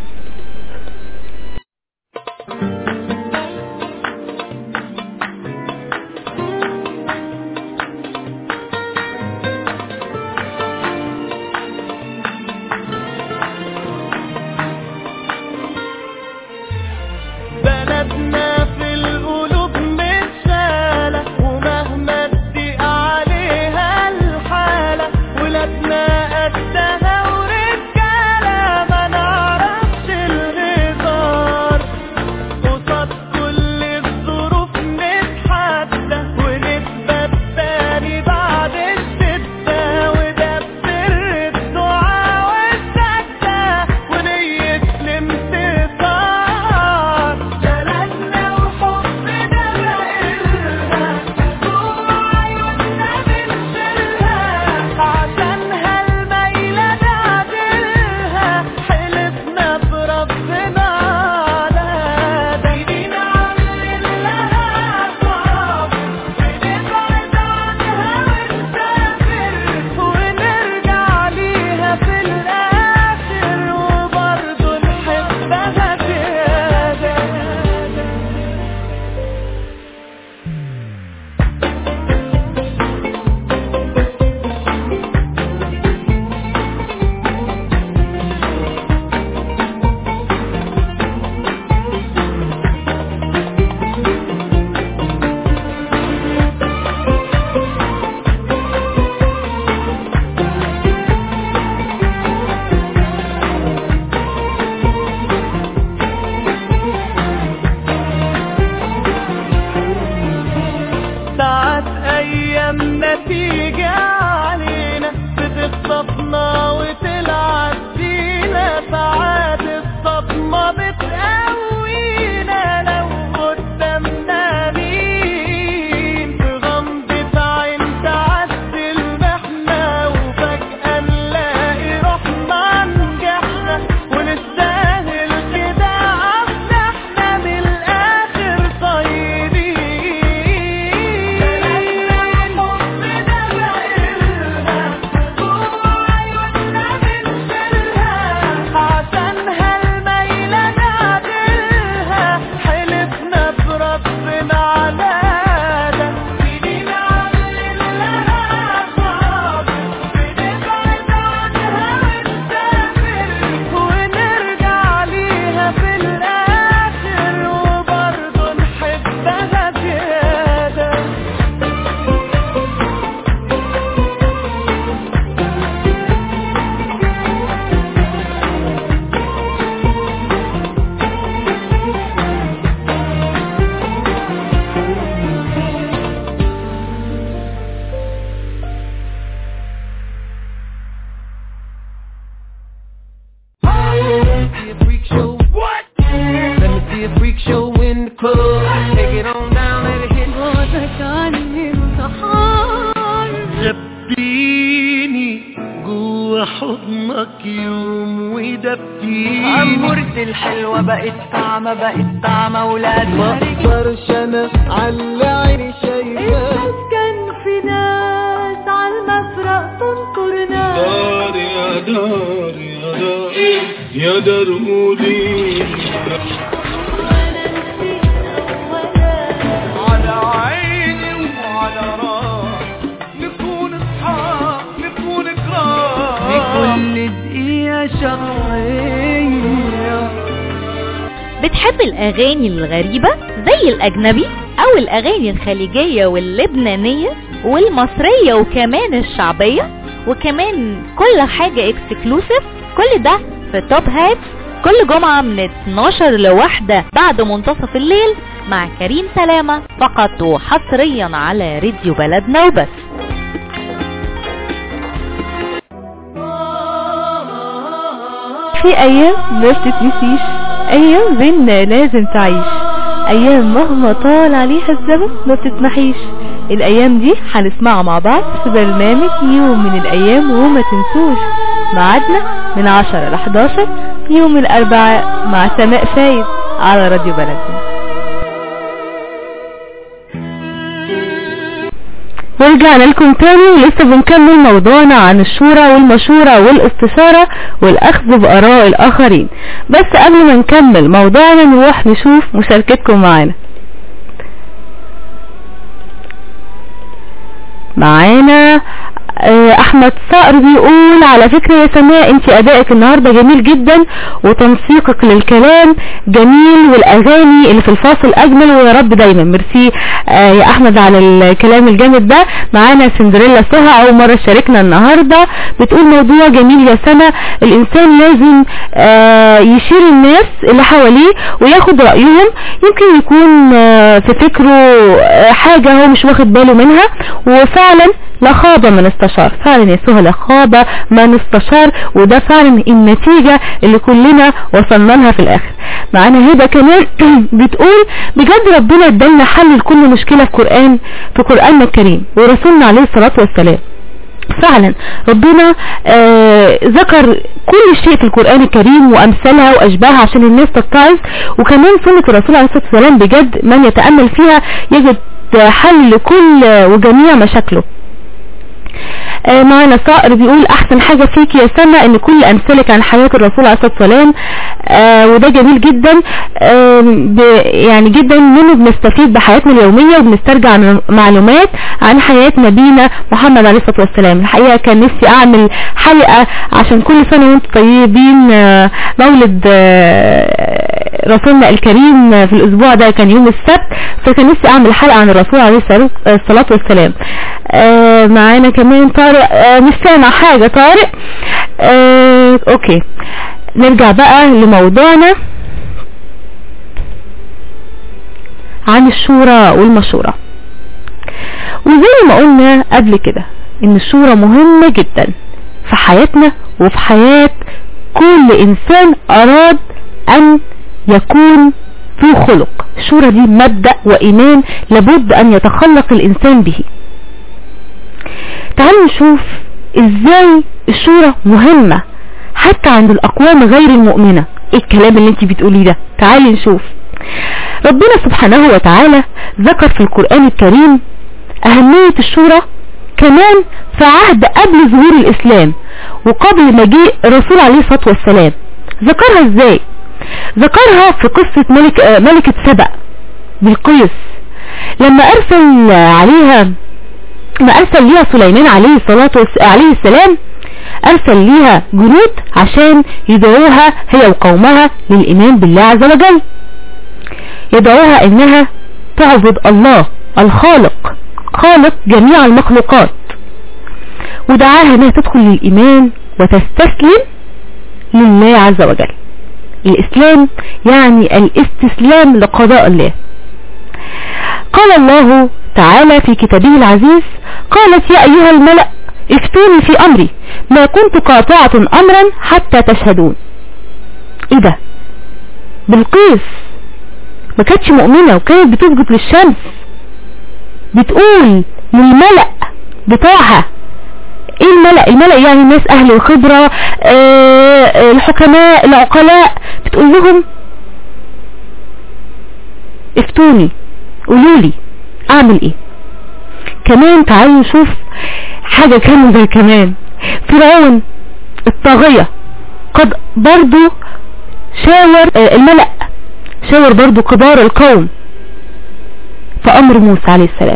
بلدنا في القلوب متشالة ومهما تضيق عليها الحالة ولادنا قدها ورجالة ما نعرفش الهزار قصاد كل الظروف نتحدى ونثبت تاني بعد الشدة وده بسر الدعاء والسجدة ونية الانتصار بلدنا in the club. Take it on down, let it hit. بعدك عني انتحار خبيني جوا حضنك يوم ودفيني عمورتي الحلوة بقت طعمة بقت طعمة ولاد ما اقدرش انا على عيني شايفاك كان في ناس على المفرق تنطرنا دار يا دار يا دار يا دار مودي وانا نسيت اولا على عيني وعلى راسي نكون اصحاب نكون كرام لكل دقيقة شخصية بتحب الأغاني الغريبة زي الأجنبي أو الأغاني الخليجية واللبنانية والمصرية وكمان الشعبية وكمان كل حاجة اكسكلوسيف كل ده في توب هات كل جمعة من 12 لواحدة بعد منتصف الليل مع كريم سلامة فقط وحصريا على راديو بلدنا وبس في ايام ما بتتنسيش ايام بينا لازم تعيش ايام مهما طال عليها الزمن ما بتتمحيش الايام دي هنسمعها مع بعض في برنامج يوم من الايام وما تنسوش ميعادنا من 10 ل 11 يوم الاربعاء مع سماء فايد على راديو بلدنا ورجعنا لكم تاني ولسه بنكمل موضوعنا عن الشورى والمشورة والاستشارة والأخذ بآراء الآخرين بس قبل ما نكمل موضوعنا نروح نشوف مشاركتكم معانا معانا آه، احمد صقر بيقول على فكرة يا سماء انت ادائك النهاردة جميل جدا وتنسيقك للكلام جميل والاغاني اللي في الفاصل اجمل ويا رب دايما ميرسي آه، يا احمد على الكلام الجامد ده معانا سندريلا سهى اول مرة شاركنا النهاردة بتقول موضوع جميل يا سما الانسان لازم آه، يشير الناس اللي حواليه وياخد رأيهم يمكن يكون آه، في فكره آه، حاجة هو مش واخد باله منها وفعلا لا خاب من استشار فعلا يا سهى لا خاب من استشار وده فعلا النتيجة اللي كلنا وصلنا لها في الاخر معانا هبة كمان بتقول بجد ربنا ادالنا حل لكل مشكلة في قرآن في قرآننا الكريم ورسولنا عليه الصلاة والسلام فعلا ربنا آه ذكر كل شيء في القرآن الكريم وأمثالها وأشباهها عشان الناس تتعظ وكمان سنة الرسول عليه الصلاة والسلام بجد من يتأمل فيها يجد حل لكل وجميع مشاكله آه، معنا صقر بيقول احسن حاجة فيك يا سما ان كل امثالك عن حياة الرسول عليه الصلاة والسلام آه، وده جميل جدا آم، ب- يعني جدا منه بنستفيد بحياتنا اليومية وبنسترجع م- معلومات عن حياة نبينا محمد عليه الصلاة والسلام الحقيقة كان نفسي اعمل حلقة عشان كل سنة وانتم طيبين آه، مولد آه، رسولنا الكريم آه، في الاسبوع ده كان يوم السبت فكان نفسي اعمل حلقة عن الرسول عليه الصلاة- الصلاة والسلام آه، معانا كمان طارق آه، مش سامع حاجة طارق آه، اوكي نرجع بقى لموضوعنا عن الشورى والمشورة وزي ما قلنا قبل كده ان الشورى مهمة جدا في حياتنا وفي حياة كل انسان اراد ان يكون ذو خلق الشورى دي مبدأ وايمان لابد ان يتخلق الانسان به تعالوا نشوف ازاي الشورى مهمة حتى عند الاقوام غير المؤمنة ايه الكلام اللي انت بتقوليه ده تعالي نشوف ربنا سبحانه وتعالى ذكر في القرآن الكريم اهمية الشورى كمان في عهد قبل ظهور الاسلام وقبل مجيء الرسول عليه الصلاة والسلام ذكرها ازاي ذكرها في قصة ملك آه، ملكة سبأ بالقيس لما ارسل عليها ما ارسل ليها سليمان عليه الصلاة والس... عليه السلام ارسل ليها جنود عشان يدعوها هي وقومها للايمان بالله عز وجل يدعوها انها تعبد الله الخالق خالق جميع المخلوقات ودعاها انها تدخل للايمان وتستسلم لله عز وجل الاسلام يعني الاستسلام لقضاء الله قال الله تعالى في كتابه العزيز قالت يا ايها الملأ افتوني في امري ما كنت قاطعة امرا حتى تشهدون ايه ده بالقيس ما كانتش مؤمنة وكانت بتسجد للشمس بتقول للملأ بتاعها ايه الملأ الملأ يعني ناس اهل الخبرة آه الحكماء العقلاء بتقول لهم افتوني قولولي اعمل ايه كمان تعالوا نشوف حاجة كمان زي كمان فرعون الطاغية قد برضو شاور آه الملأ شاور برضو كبار القوم في امر موسى عليه السلام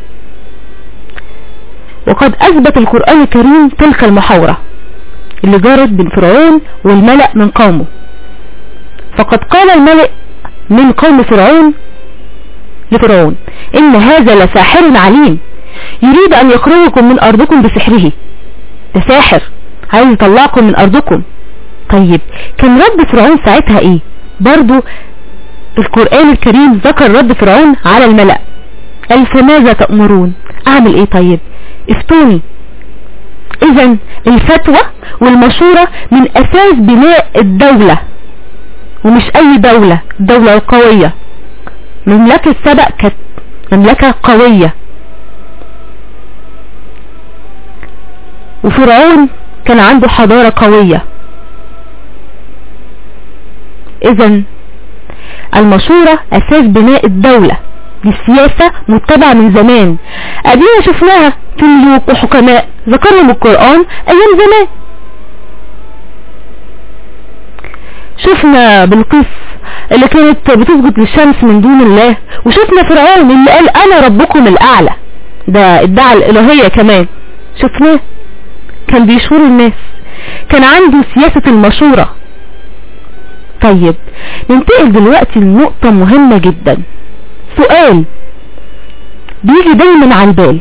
وقد اثبت القرآن الكريم تلك المحاورة اللي جرت بين فرعون والملأ من قومه فقد قال الملأ من قوم فرعون لفرعون ان هذا لساحر عليم يريد ان يخرجكم من ارضكم بسحره ده ساحر عايز يطلعكم من ارضكم طيب كان رد فرعون ساعتها ايه برضو القرآن الكريم ذكر رد فرعون على الملأ قال فماذا تأمرون اعمل ايه طيب افتوني اذا الفتوى والمشورة من اساس بناء الدولة ومش اي دولة الدولة القوية مملكة سبق كانت مملكة قوية وفرعون كان عنده حضارة قوية اذا المشورة اساس بناء الدولة دي السياسة متبعة من زمان ادينا شفناها في ملوك وحكماء ذكرهم القرآن ايام زمان شفنا بالقيس اللي كانت بتسجد للشمس من دون الله وشفنا فرعون اللي قال انا ربكم الاعلى ده ادعى الالوهية كمان شفناه كان بيشور الناس كان عنده سياسة المشورة طيب ننتقل دلوقتي لنقطة مهمة جدا سؤال بيجي دايما على البال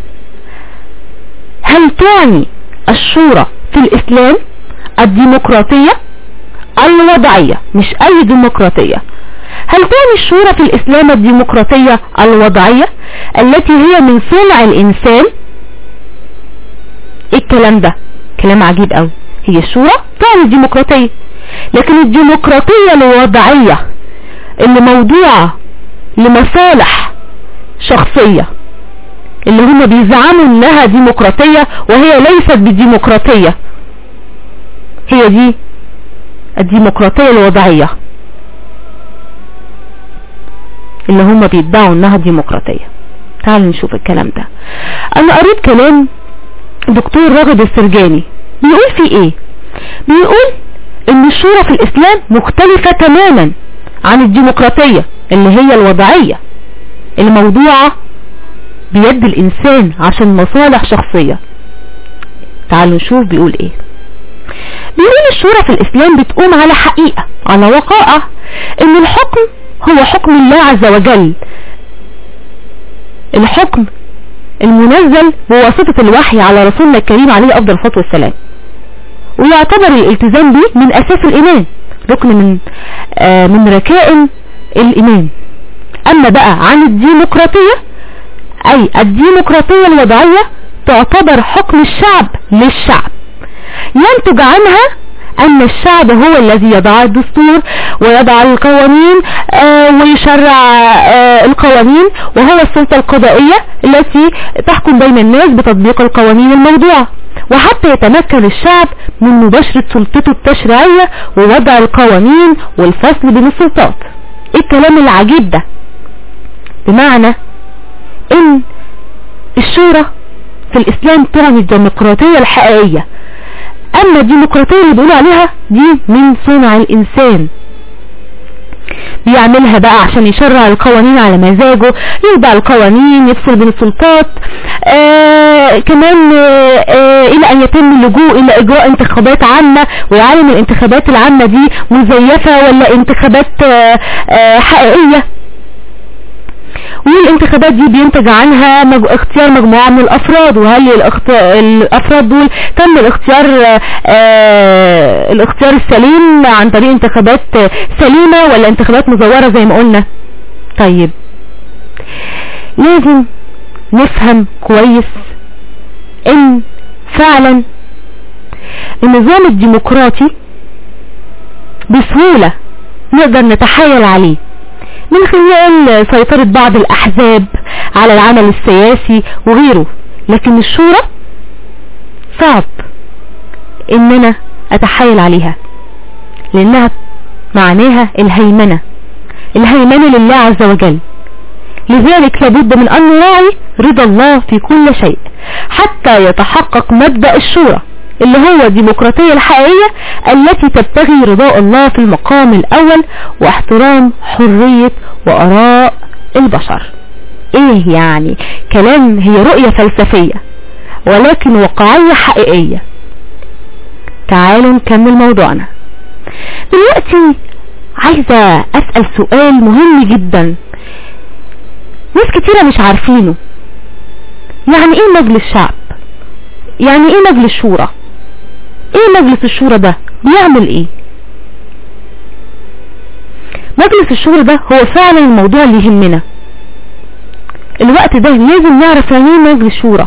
هل تعني الشورى في الاسلام الديمقراطية الوضعية مش اي ديمقراطية هل تعني الشورى في الاسلام الديمقراطية الوضعية التي هي من صنع الانسان ايه الكلام ده كلام عجيب قوي هي الشورى تعني الديمقراطية لكن الديمقراطية الوضعية اللي موضوعة لمصالح شخصية اللي هم بيزعموا انها ديمقراطية وهي ليست بديمقراطية هي دي الديمقراطية الوضعية اللي هم بيدعوا انها ديمقراطية تعالوا نشوف الكلام ده انا قريت كلام دكتور راغب السرجاني بيقول في ايه بيقول ان الشورى في الاسلام مختلفة تماما عن الديمقراطية اللي هي الوضعية الموضوعة بيد الانسان عشان مصالح شخصية تعالوا نشوف بيقول ايه بيقول الشورى في الاسلام بتقوم على حقيقة على وقائع ان الحكم هو حكم الله عز وجل الحكم المنزل بواسطة الوحي على رسولنا الكريم عليه افضل الصلاة والسلام ويعتبر الالتزام به من اساس الايمان ركن من آه من ركائن الايمان اما بقى عن الديمقراطية اي الديمقراطية الوضعية تعتبر حكم الشعب للشعب ينتج عنها ان الشعب هو الذي يضع الدستور ويضع القوانين آه ويشرع آه القوانين وهو السلطة القضائية التي تحكم بين الناس بتطبيق القوانين الموضوعة وحتى يتمكن الشعب من مباشرة سلطته التشريعية ووضع القوانين والفصل بين السلطات ايه الكلام العجيب ده بمعنى ان الشورى في الاسلام تعني الديمقراطية الحقيقية اما الديمقراطية اللي بيقولوا عليها دي من صنع الانسان بيعملها بقى عشان يشرع القوانين على مزاجه يوضع القوانين يفصل بين السلطات آه كمان آه آه الى ان يتم اللجوء الى اجراء انتخابات عامة ويعلم الانتخابات العامة دي مزيفة ولا انتخابات آه آه حقيقية والانتخابات دي بينتج عنها مج... اختيار مجموعة من الافراد وهل الاخت... الافراد دول تم الاختيار آه... الاختيار السليم عن طريق انتخابات سليمة ولا انتخابات مزورة زي ما قلنا طيب لازم نفهم كويس ان فعلا النظام الديمقراطي بسهولة نقدر نتحايل عليه من خلال سيطرة بعض الأحزاب على العمل السياسي وغيره لكن الشورى صعب ان انا اتحايل عليها لانها معناها الهيمنة الهيمنة لله عز وجل لذلك لابد من ان نراعي رضا الله في كل شيء حتى يتحقق مبدأ الشورى اللي هو الديمقراطية الحقيقية التي تبتغي رضاء الله في المقام الاول واحترام حرية واراء البشر ايه يعني كلام هي رؤية فلسفية ولكن واقعية حقيقية تعالوا نكمل موضوعنا دلوقتي عايزة اسأل سؤال مهم جدا ناس كتيرة مش عارفينه يعني ايه مجلس شعب يعني ايه مجلس شورى ايه مجلس الشورى ده بيعمل ايه مجلس الشورى ده هو فعلا الموضوع اللي يهمنا الوقت ده لازم نعرف يعني ايه مجلس شورى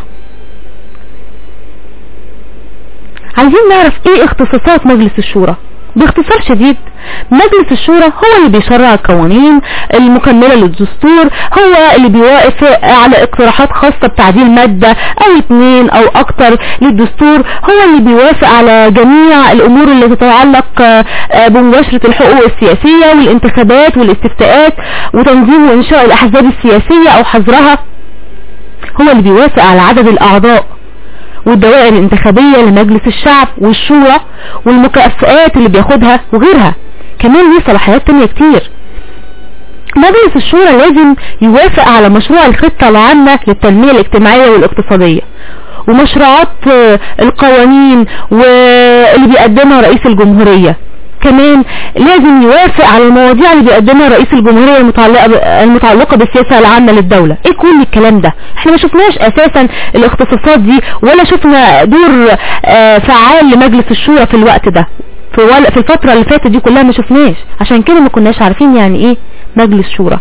عايزين نعرف ايه اختصاصات مجلس الشورى باختصار شديد مجلس الشورى هو اللي بيشرع القوانين المكملة للدستور هو اللي بيوافق على اقتراحات خاصة بتعديل مادة او اتنين او اكتر للدستور هو اللي بيوافق على جميع الامور اللي تتعلق آه، بمباشرة الحقوق السياسية والانتخابات والاستفتاءات وتنظيم وانشاء الاحزاب السياسية او حظرها هو اللي بيوافق على عدد الاعضاء والدوائر الانتخابية لمجلس الشعب والشورى والمكافئات اللي بياخدها وغيرها كمان ليه صلاحيات تانية كتير مجلس الشورى لازم يوافق على مشروع الخطة العامة للتنمية الاجتماعية والاقتصادية ومشروعات آه، القوانين واللي بيقدمها رئيس الجمهورية كمان لازم يوافق على المواضيع اللي بيقدمها رئيس الجمهورية المتعلقة, ب... المتعلقة بالسياسة العامة للدولة ايه كل الكلام ده احنا ما شفناش اساسا الاختصاصات دي ولا شفنا دور آه، فعال لمجلس الشورى في الوقت ده في, ول... في الفترة اللي فاتت دي كلها ما شفناش عشان كده ما كناش عارفين يعني ايه مجلس شورى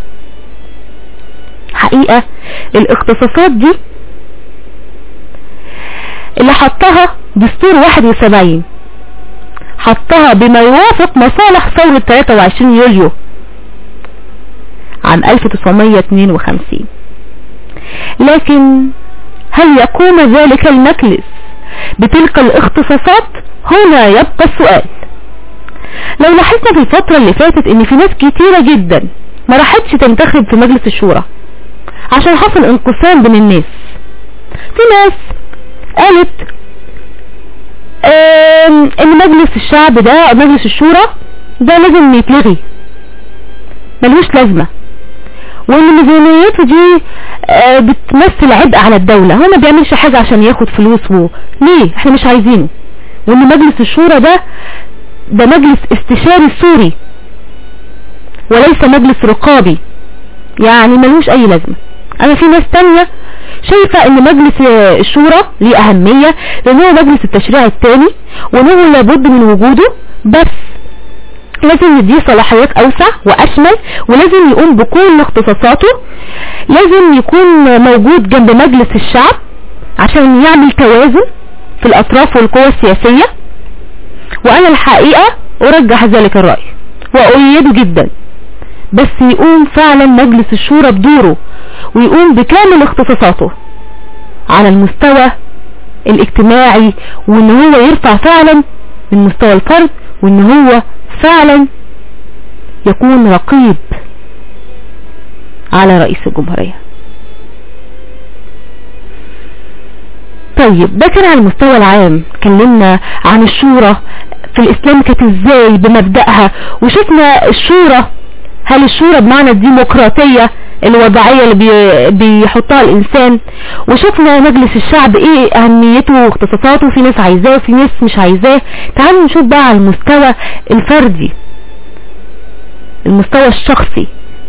حقيقة الاختصاصات دي اللي حطها دستور 71 حطها بما يوافق مصالح ثورة 23 يوليو عام 1952 لكن هل يقوم ذلك المجلس بتلك الاختصاصات هنا يبقى السؤال لو لاحظنا في الفترة اللي فاتت ان في ناس كتيرة جدا ما راحتش تنتخب في مجلس الشورى عشان حصل انقسام بين الناس في ناس قالت آم، ان مجلس الشعب ده مجلس الشورى ده لازم يتلغي ملوش لازمة وان ميزانيته دي آه، بتمثل عبء على الدولة هو ما بيعملش حاجة عشان ياخد فلوس و... ليه احنا مش عايزينه وان مجلس الشورى ده ده مجلس استشاري سوري وليس مجلس رقابي يعني ملوش اي لازمة انا في ناس تانية شايفة ان مجلس آه، الشورى ليه اهمية لان هو مجلس التشريع التاني وانه لابد من وجوده بس لازم نديه صلاحيات اوسع واشمل ولازم يقوم بكل اختصاصاته لازم يكون موجود جنب مجلس الشعب عشان يعمل توازن في الاطراف والقوى السياسية وانا الحقيقة ارجح ذلك الرأي واؤيده جدا بس يقوم فعلا مجلس الشورى بدوره ويقوم بكامل اختصاصاته على المستوى الاجتماعي وان هو يرفع فعلا من مستوى الفرد وان هو فعلا يكون رقيب على رئيس الجمهورية طيب ده كان على المستوى العام اتكلمنا عن الشورى في الاسلام كانت ازاي بمبدأها وشفنا الشورى هل الشورى بمعنى الديمقراطية الوضعية اللي بي بيحطها الانسان وشفنا مجلس الشعب ايه اهميته واختصاصاته في ناس عايزاه وفي ناس مش عايزاه تعالوا نشوف بقى على المستوى الفردي المستوى الشخصي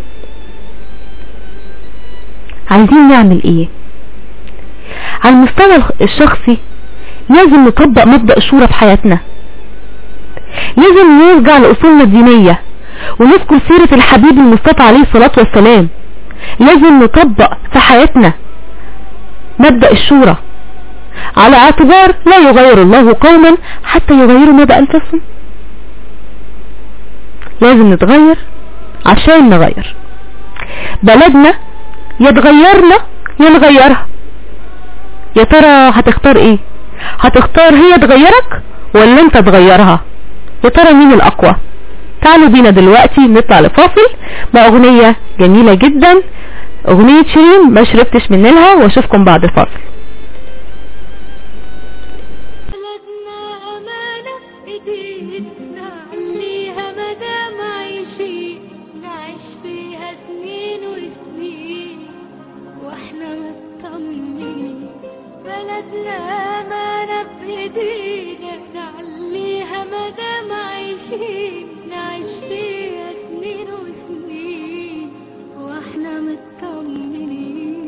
عايزين نعمل ايه على المستوى الشخصي لازم نطبق مبدأ الشورى في حياتنا لازم نرجع لأصولنا الدينية ونذكر سيرة الحبيب المصطفى عليه الصلاة والسلام لازم نطبق في حياتنا مبدأ الشورى على اعتبار لا يغير الله قوما حتى يغيروا ما بأنفسهم لازم نتغير عشان نغير بلدنا يا تغيرنا يا نغيرها يا ترى هتختار ايه هتختار هي تغيرك ولا انت تغيرها يا ترى مين الاقوى تعالوا بينا دلوقتي نطلع لفاصل مع اغنية جميلة جدا اغنية شيرين ما شربتش من نيلها واشوفكم بعد الفاصل بلدنا أمانة إيدينا عليها مدام عايشين نعيش فيها سنين وسنين واحنا مطمنين بلدنا أمانة بإيدينا نعليها مدام عايشين نعيش فيها سنين وسنين واحنا مطمنين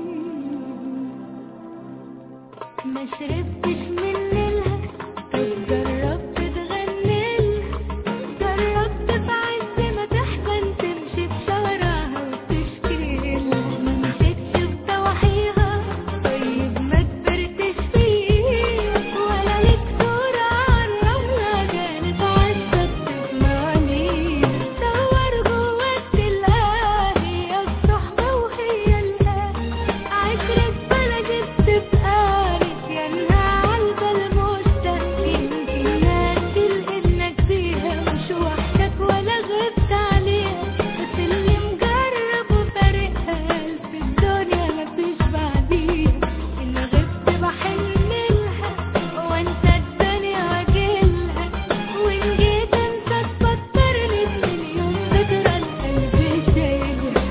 ما شربتش من نيلها طب جربت تغنيلها جربت في عز ما تحزن تمشي بشوارعها وتشكيلها ما مشيتش بضواحيها طيب ما كبرتش فيه ولا ليك صورة عن رملة كانت عالشط تسمعني دور جواك تلقاها هي الصحبة وهي الأهل عشرة بلد بتبقى نسيانها عالبال مشتاق يمكن ناسي انك فيها مش وحدك ولا غبت عليها بس اللي مجرب وفارقها في الدنيا مفيش بعديها ان غبت بحنلها وانسى الدنيا واجيلها وان جيت انسى تفكرني بمليون ذكرى القلب شايلها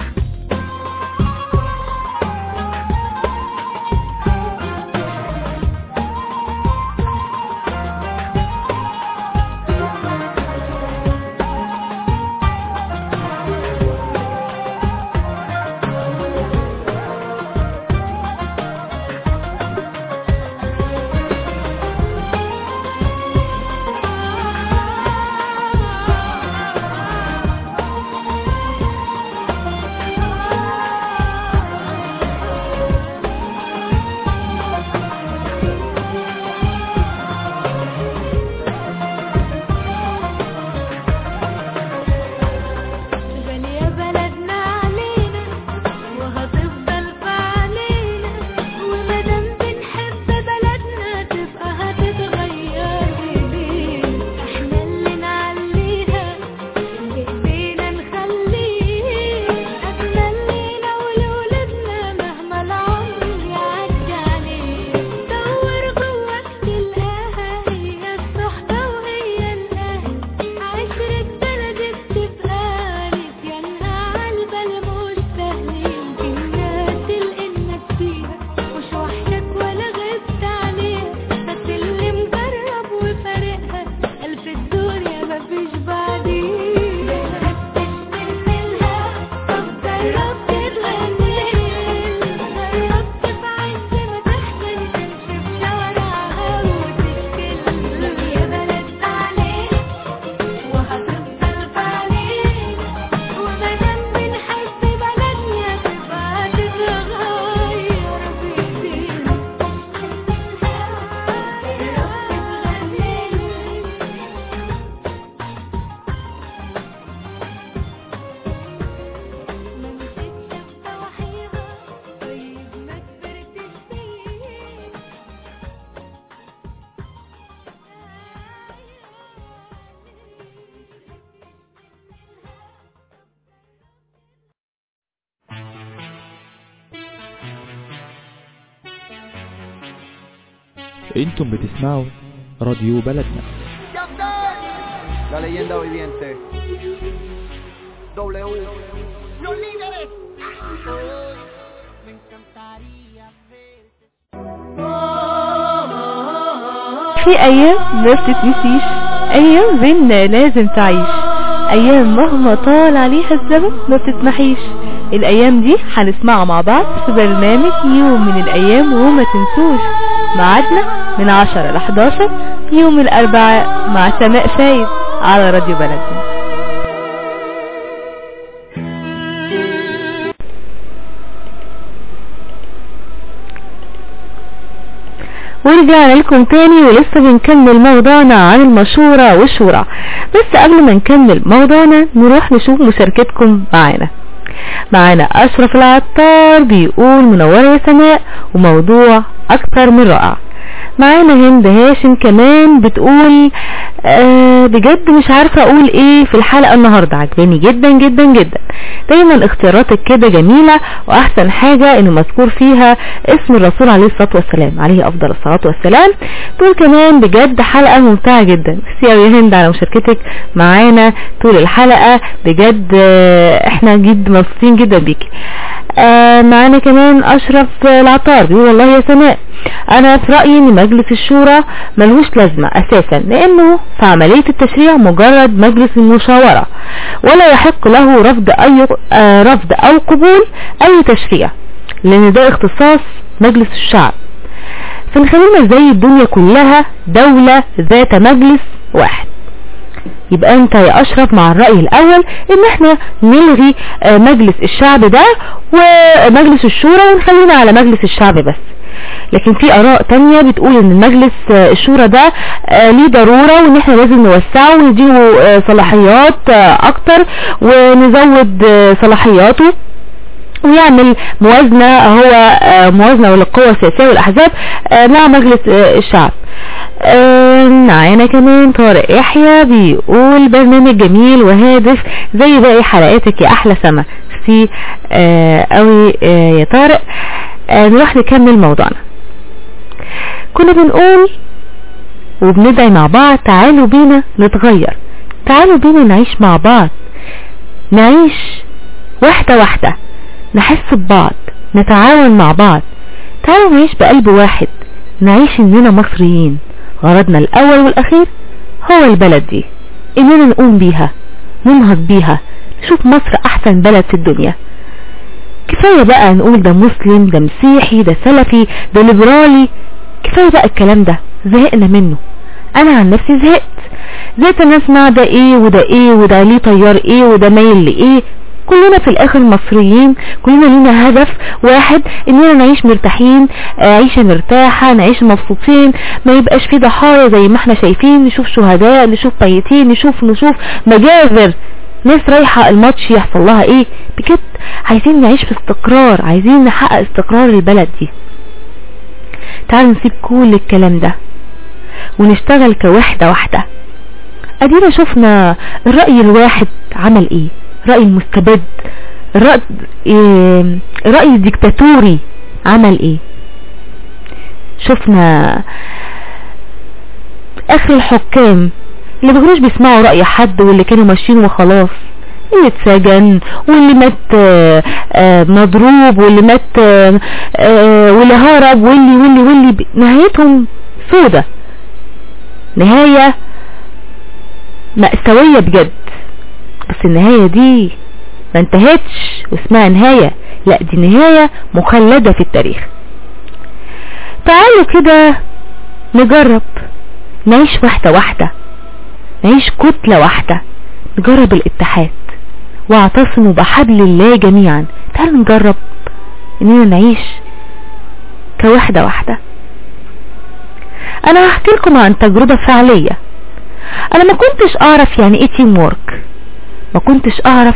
غالية بلدنا علينا وهتفضل في علينا ومادام بنحب بلدنا تبقى هتتغير بينا احنا اللي نعليها بايدينا نخليها اجمل لينا ولولادنا مهما العمر يعدي علينا دور جواك تلقاها هي الصحبة وهي الاهل عشرة بلد بتبقى نسيانها عالبال مش سهل يمكن ناسي انك فيها مش وحدك ولا غبت عليها بس اللي مجرب وفارقها ألف الدنيا مفيش بعديها غبتش منها طب جربت تغنيلها جربت في عز ما تحزن تمشي بشوارعها وتشكيلها يا بلد عليك وهتفضل في عليك ومادام بنحب بلدنا تبقى تتغير بإيدينا ما مشيتش بضواحيها طيب ما كبرتش فيه انتم بتسمعوا راديو بلدنا La leyenda viviente. W. في ايام ما بتتنسيش ايام بينا لازم تعيش ايام مهما طال عليها الزمن ما بتتمحيش الايام دي هنسمعها مع بعض في برنامج يوم من الايام وما تنسوش ميعادنا من 10 ل 11 يوم الاربعاء مع سماء فايد على راديو بلدنا ورجعنا لكم تاني ولسه بنكمل موضوعنا عن المشورة والشورى بس قبل ما نكمل موضوعنا نروح نشوف مشاركتكم معانا معانا اشرف العطار بيقول منورة يا سماء وموضوع اكتر من رائع معانا هند هاشم كمان بتقول آه بجد مش عارفة اقول ايه في الحلقة النهاردة عجباني جدا جدا جدا دايما اختياراتك كده جميلة واحسن حاجة انه مذكور فيها اسم الرسول عليه الصلاة والسلام عليه افضل الصلاة والسلام تقول كمان بجد حلقة ممتعة جدا ميرسي يا هند على مشاركتك معانا طول الحلقة بجد آه احنا جد مبسوطين جدا بيكي آه معانا كمان اشرف العطار بيقول والله يا سماء انا في رأيي ان مجلس الشورى ملوش لازمة اساسا لانه في عملية التشريع مجرد مجلس المشاورة ولا يحق له رفض اي آه رفض او قبول اي تشريع لان ده اختصاص مجلس الشعب فنخلينا زي الدنيا كلها دولة ذات مجلس واحد يبقى انت يا اشرف مع الرأي الاول ان احنا نلغي آه مجلس الشعب ده ومجلس الشورى ونخلينا على مجلس الشعب بس لكن في اراء تانية بتقول ان مجلس الشورى ده ليه ضرورة وان احنا لازم نوسعه ونديله صلاحيات اكتر ونزود صلاحياته ويعمل موازنة هو موازنة للقوى السياسية والاحزاب مع مجلس الشعب معانا كمان طارق يحيى بيقول برنامج جميل وهادف زي باقي حلقاتك يا احلى سما سي قوي يا طارق نروح نكمل موضوعنا كنا بنقول وبندعي مع بعض تعالوا بينا نتغير تعالوا بينا نعيش مع بعض نعيش واحدة واحدة نحس ببعض نتعاون مع بعض تعالوا نعيش بقلب واحد نعيش اننا مصريين غرضنا الاول والاخير هو البلد دي اننا نقوم بيها ننهض بيها نشوف مصر احسن بلد في الدنيا كفاية بقى نقول ده مسلم ده مسيحي ده سلفي ده ليبرالي كفاية بقى الكلام ده زهقنا منه انا عن نفسي زهقت زهقت انا اسمع ده ايه وده ايه وده ليه طيار ايه وده مايل لايه كلنا في الاخر مصريين كلنا لينا هدف واحد اننا نعيش مرتاحين عيشة مرتاحة نعيش مبسوطين ما يبقاش في ضحايا زي ما احنا شايفين نشوف شهداء نشوف ميتين نشوف نشوف مجازر ناس رايحة الماتش يحصل لها ايه بجد عايزين نعيش في استقرار عايزين نحقق استقرار البلد دي تعالوا نسيب كل الكلام ده ونشتغل كوحدة واحدة ادينا شفنا الرأي الواحد عمل ايه الرأي المستبد الرأي, إيه الرأي الديكتاتوري عمل ايه شفنا اخر الحكام اللي بيكونوش بيسمعوا رأي حد واللي كانوا ماشيين وخلاص اللي اتسجن واللي مات مضروب واللي مات واللي هرب واللي واللي واللي نهايتهم سودة نهاية مأساوية بجد بس النهاية دي ما انتهتش واسمها نهاية لا دي نهاية مخلدة في التاريخ تعالوا كده نجرب نعيش واحدة واحدة نعيش كتلة واحدة نجرب الاتحاد واعتصموا بحبل الله جميعا تعالوا نجرب اننا نعيش كوحدة واحدة انا هحكي لكم عن تجربة فعلية انا ما كنتش اعرف يعني ايه تيم وورك ما كنتش اعرف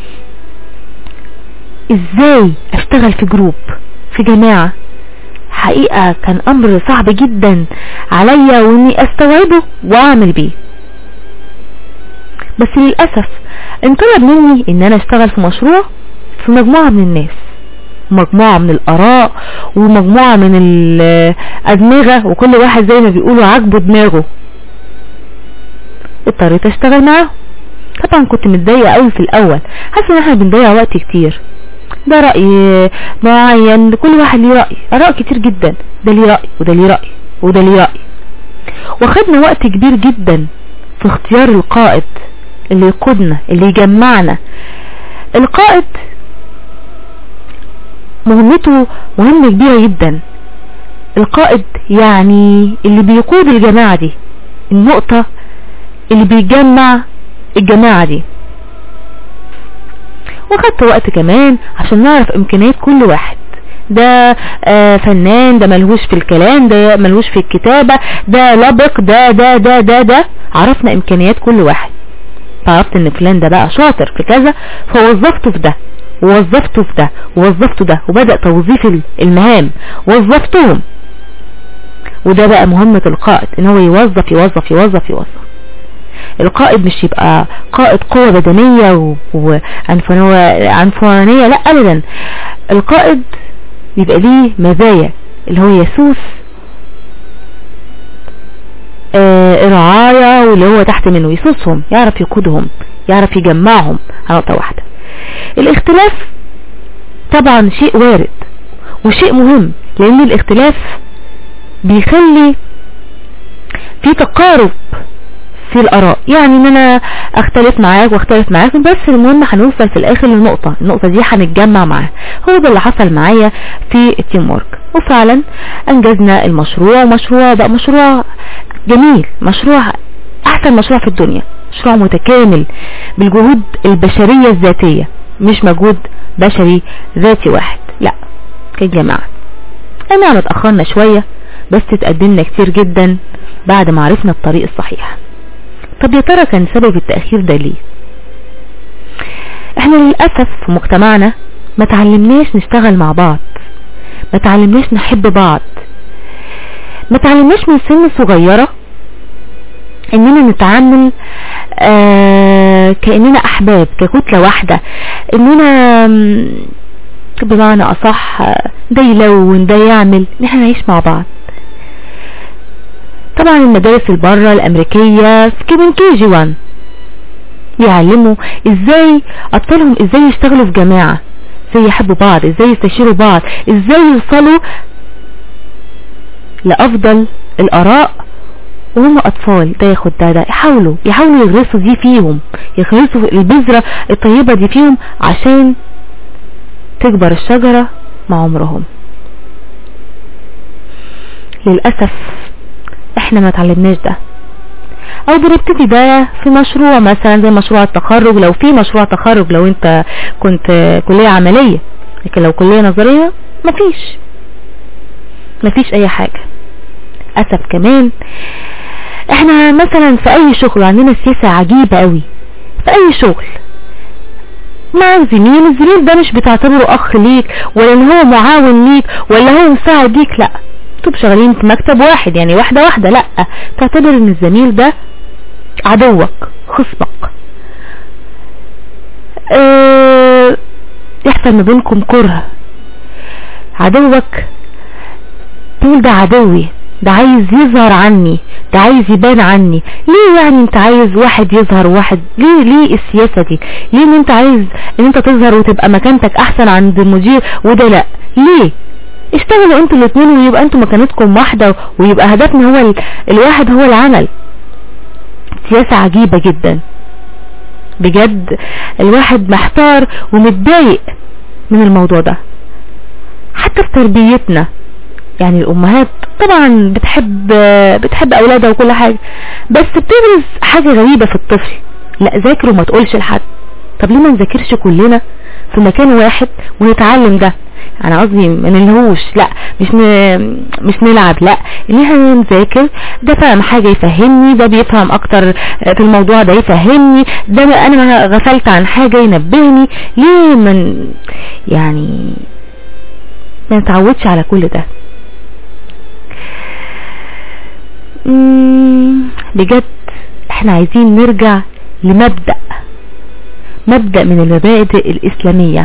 ازاي اشتغل في جروب في جماعة حقيقة كان امر صعب جدا عليا واني استوعبه واعمل بيه بس للأسف انطلب مني ان انا اشتغل في مشروع في مجموعة من الناس مجموعة من الاراء ومجموعة من الادمغة وكل واحد زي ما بيقولوا عاجبه دماغه اضطريت اشتغل معاه طبعا كنت متضايقة قوي في الاول حاسة ان احنا بنضيع وقت كتير ده رأي معين كل واحد ليه رأي اراء كتير جدا ده ليه رأي وده ليه رأي وده ليه رأي واخدنا وقت كبير جدا في اختيار القائد اللي يقودنا اللي يجمعنا القائد مهمته مهمة كبيرة جدا القائد يعني اللي بيقود الجماعة دي النقطة اللي بيجمع الجماعة دي وخدت وقت كمان عشان نعرف امكانيات كل واحد ده آه فنان ده ملهوش في الكلام ده ملهوش في الكتابة ده لبق ده ده ده ده ده عرفنا امكانيات كل واحد فعرفت ان فلان ده بقى شاطر في كذا فوظفته في ده ووظفته في ده ووظفته ده وبدأ توظيف ال- المهام وظفتهم وده بقى مهمة القائد ان هو يوظف يوظف يوظف يوظف القائد مش يبقى قائد قوة بدنية و- وعنفوانية عنفوانية لا ابدا القائد يبقى ليه مزايا اللي هو يسوس آه، الرعاية واللي هو تحت منه يسوسهم يعرف يقودهم يعرف يجمعهم على نقطة واحدة الاختلاف طبعا شيء وارد وشيء مهم لان الاختلاف بيخلي في تقارب في الاراء يعني ان انا اختلف معاك واختلف معاك بس المهم هنوصل في الاخر للنقطة النقطة دي هنتجمع معاها هو ده اللي حصل معايا في التيم وورك وفعلا انجزنا المشروع مشروع بقى مشروع جميل مشروع احسن مشروع في الدنيا مشروع متكامل بالجهود البشرية الذاتية مش مجهود بشري ذاتي واحد لا كجماعة اي نعم اتأخرنا شوية بس اتقدمنا كتير جدا بعد ما عرفنا الطريق الصحيح طب يا ترى كان سبب التأخير ده ليه احنا للأسف في مجتمعنا ما تعلمناش نشتغل مع بعض ما تعلمناش نحب بعض ما تعلمناش من سن صغيرة اننا نتعامل آه كأننا احباب ككتلة واحدة اننا مم، بمعنى اصح آه، ده يلون ده يعمل ان احنا نعيش مع بعض طبعا المدارس البرة الامريكية في من كي جي 1 بيعلموا ازاي اطفالهم ازاي يشتغلوا في جماعة ازاي يحبوا بعض ازاي يستشيروا بعض ازاي يوصلوا لافضل الاراء وهم اطفال ده ياخد ده ده يحاولوا يحاولوا يغرسوا دي فيهم يغرسوا البذرة الطيبة دي فيهم عشان تكبر الشجرة مع عمرهم للأسف احنا ما تعلمناش ده او بنبتدي ده في مشروع مثلا زي مشروع التخرج لو في مشروع تخرج لو انت كنت كلية عملية لكن لو كلية نظرية مفيش مفيش اي حاجة اسف كمان احنا مثلا في اي شغل عندنا سياسة عجيبة قوي في اي شغل معاك زميل الزميل ده مش بتعتبره اخ ليك ولا ان هو معاون ليك ولا هو مساعد ليك لا انتوا شغالين في مكتب واحد يعني واحدة واحدة لا تعتبر ان الزميل ده عدوك خصمك اه يحصل ما بينكم كره عدوك تقول ده عدوي ده عايز يظهر عني ده عايز يبان عني ليه يعني انت عايز واحد يظهر واحد ليه ليه السياسة دي ليه ان انت عايز ان انت تظهر وتبقى مكانتك احسن عند المدير وده لا ليه اشتغلوا انتوا الاثنين ويبقى انتوا مكانتكم واحدة ويبقى هدفنا هو ال... الواحد هو العمل سياسة عجيبة جدا بجد الواحد محتار ومتضايق من الموضوع ده حتى في تربيتنا يعني الامهات طبعا بتحب بتحب اولادها وكل حاجة بس بتبرز حاجة غريبة في الطفل لا ذاكر وما تقولش لحد طب ليه ما نذاكرش كلنا في مكان واحد ونتعلم ده انا قصدي ما نلهوش لا مش ن... مش نلعب لا ان احنا نذاكر ده فاهم حاجة يفهمني ده بيفهم اكتر في الموضوع ده يفهمني ده انا غفلت عن حاجة ينبهني ليه من يعني ما نتعودش على كل ده بجد احنا عايزين نرجع لمبدأ مبدأ من المبادئ الإسلامية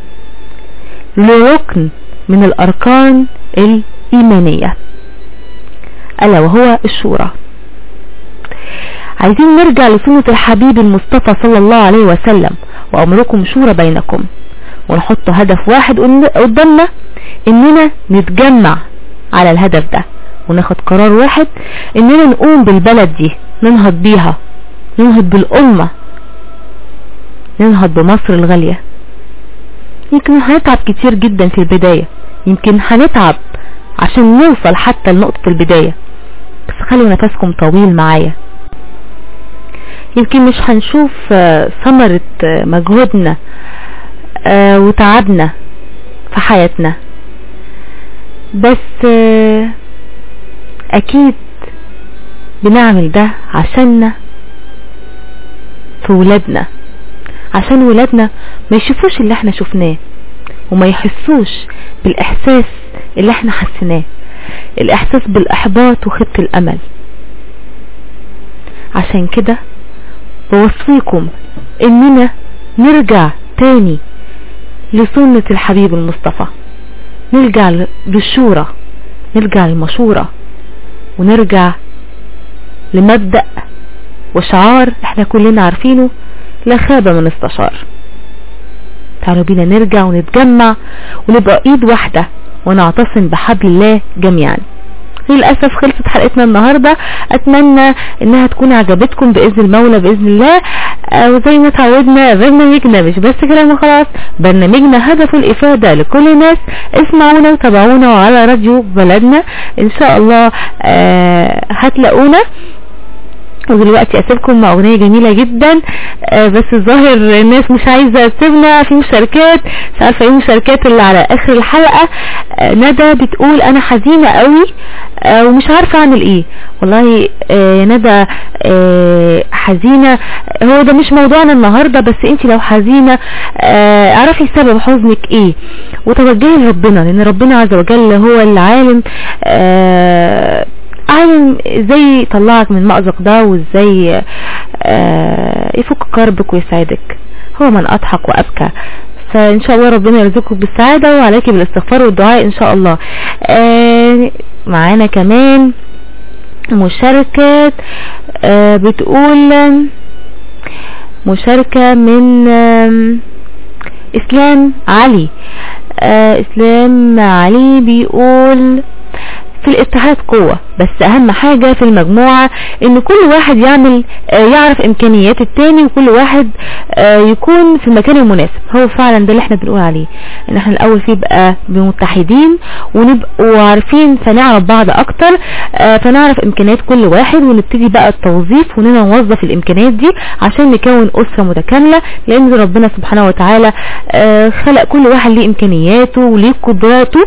لركن من الأركان الإيمانية ألا وهو الشورى عايزين نرجع لسنة الحبيب المصطفى صلى الله عليه وسلم وأمركم شورى بينكم ونحط هدف واحد قدامنا إننا نتجمع على الهدف ده وناخد قرار واحد إننا نقوم بالبلد دي ننهض بيها ننهض بالأمة ننهض بمصر الغالية يمكن هنتعب كتير جدا في البداية يمكن هنتعب عشان نوصل حتى لنقطة البداية بس خلوا نفسكم طويل معايا يمكن مش هنشوف ثمرة مجهودنا وتعبنا في حياتنا بس اكيد بنعمل ده عشاننا في ولادنا عشان ولادنا ما يشوفوش اللي احنا شفناه وما يحسوش بالاحساس اللي احنا حسيناه الاحساس بالاحباط وخيبة الامل عشان كده بوصيكم اننا نرجع تاني لسنة الحبيب المصطفى نرجع للشورى نرجع للمشورة ونرجع لمبدأ وشعار احنا كلنا عارفينه لا خاب من استشار تعالوا بينا نرجع ونتجمع ونبقى ايد واحدة ونعتصم بحبل الله جميعا للأسف خلصت حلقتنا النهاردة أتمنى إنها تكون عجبتكم بإذن المولى بإذن الله آه، وزي ما تعودنا برنامجنا مش بس كلام وخلاص برنامجنا هدفه الإفادة لكل الناس اسمعونا وتابعونا على راديو بلدنا إن شاء الله آه، هتلاقونا ودلوقتي اسيبكم مع اغنية جميلة جدا آه بس الظاهر الناس مش عايزة تسيبنا في مشاركات مش عارفة ايه المشاركات اللي على اخر الحلقة آه ندى بتقول انا حزينة قوي آه ومش عارفة اعمل ايه والله آه يا ندى آه حزينة هو ده مش موضوعنا النهاردة بس انت لو حزينة آه اعرفي سبب حزنك ايه وتوجهي لربنا لان ربنا عز وجل هو العالم آه عالم ازاي يطلعك من المأزق ده وازاي آه يفك كربك ويسعدك هو من اضحك وابكى فان شاء الله ربنا يرزقك بالسعادة وعليك بالاستغفار والدعاء ان شاء الله آه معانا كمان مشاركات آه بتقول مشاركة من آه اسلام علي آه اسلام علي بيقول في الاتحاد قوة بس اهم حاجة في المجموعة ان كل واحد يعمل آه يعرف امكانيات التاني وكل واحد آه يكون في المكان المناسب هو فعلا ده اللي احنا بنقول عليه ان احنا الاول فيه بقى متحدين ونبقوا عارفين فنعرف بعض اكتر آه فنعرف امكانيات كل واحد ونبتدي بقى التوظيف واننا نوظف الامكانيات دي عشان نكون اسرة متكاملة لان ربنا سبحانه وتعالى خلق كل واحد ليه امكانياته وليه قدراته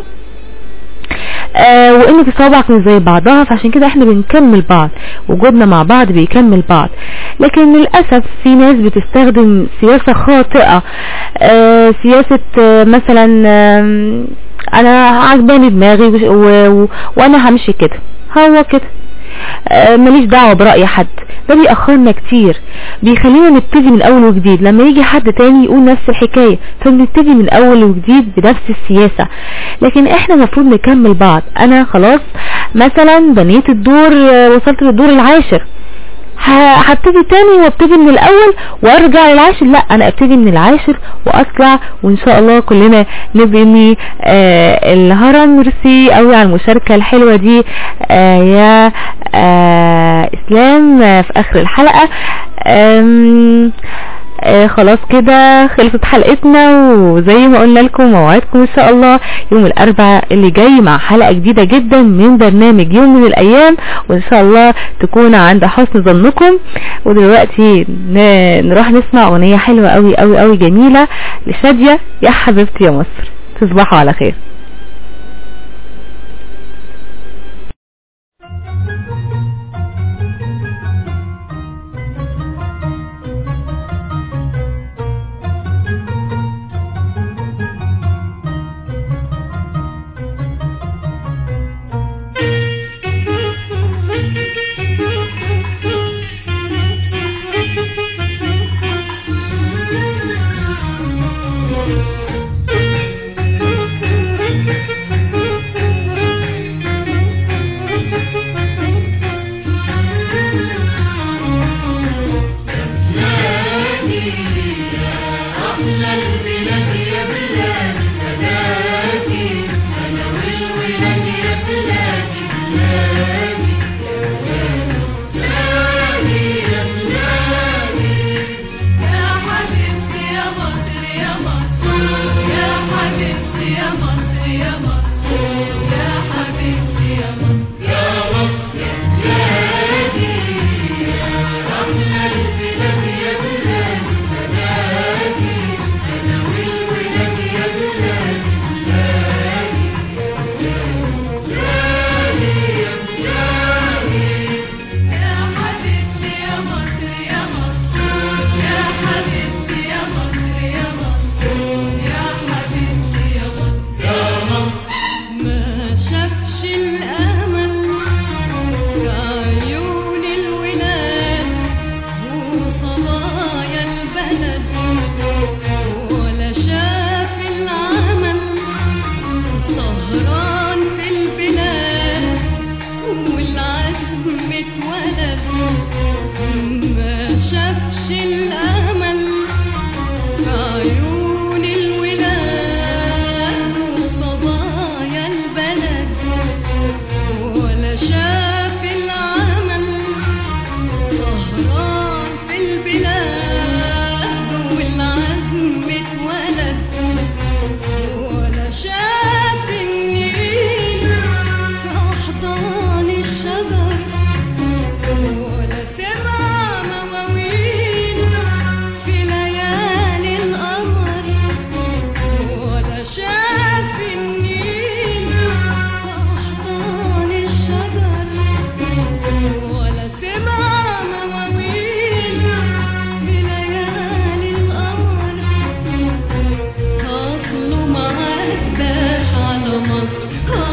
آه وان تصابعك مش زي بعضها فعشان كده احنا بنكمل بعض وجودنا مع بعض بيكمل بعض لكن للأسف في ناس بتستخدم سياسة خاطئة آه سياسة آه مثلا آه انا عجباني دماغي وانا همشي كده هو كده آه ماليش دعوة برأي حد ده بيأخرنا كتير بيخلينا نبتدي من اول وجديد لما يجي حد تاني يقول نفس الحكاية فبنبتدي من اول وجديد بنفس السياسة لكن احنا المفروض نكمل بعض انا خلاص مثلا بنيت الدور وصلت للدور العاشر هبتدي تاني وابتدي من الاول وارجع للعاشر لا انا ابتدي من العاشر واطلع وان شاء الله كلنا نبني آه الهرم ميرسي قوي على المشاركة الحلوة دي آه يا آه اسلام آه في اخر الحلقة آه خلاص كده خلصت حلقتنا وزي ما قلنا لكم موعدكم ان شاء الله يوم الاربعاء اللي جاي مع حلقة جديدة جدا من برنامج يوم من الايام وان شاء الله تكون عند حسن ظنكم ودلوقتي نروح نسمع اغنية حلوة قوي قوي قوي جميلة لشادية يا حبيبتي يا مصر تصبحوا على خير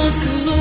مطلوب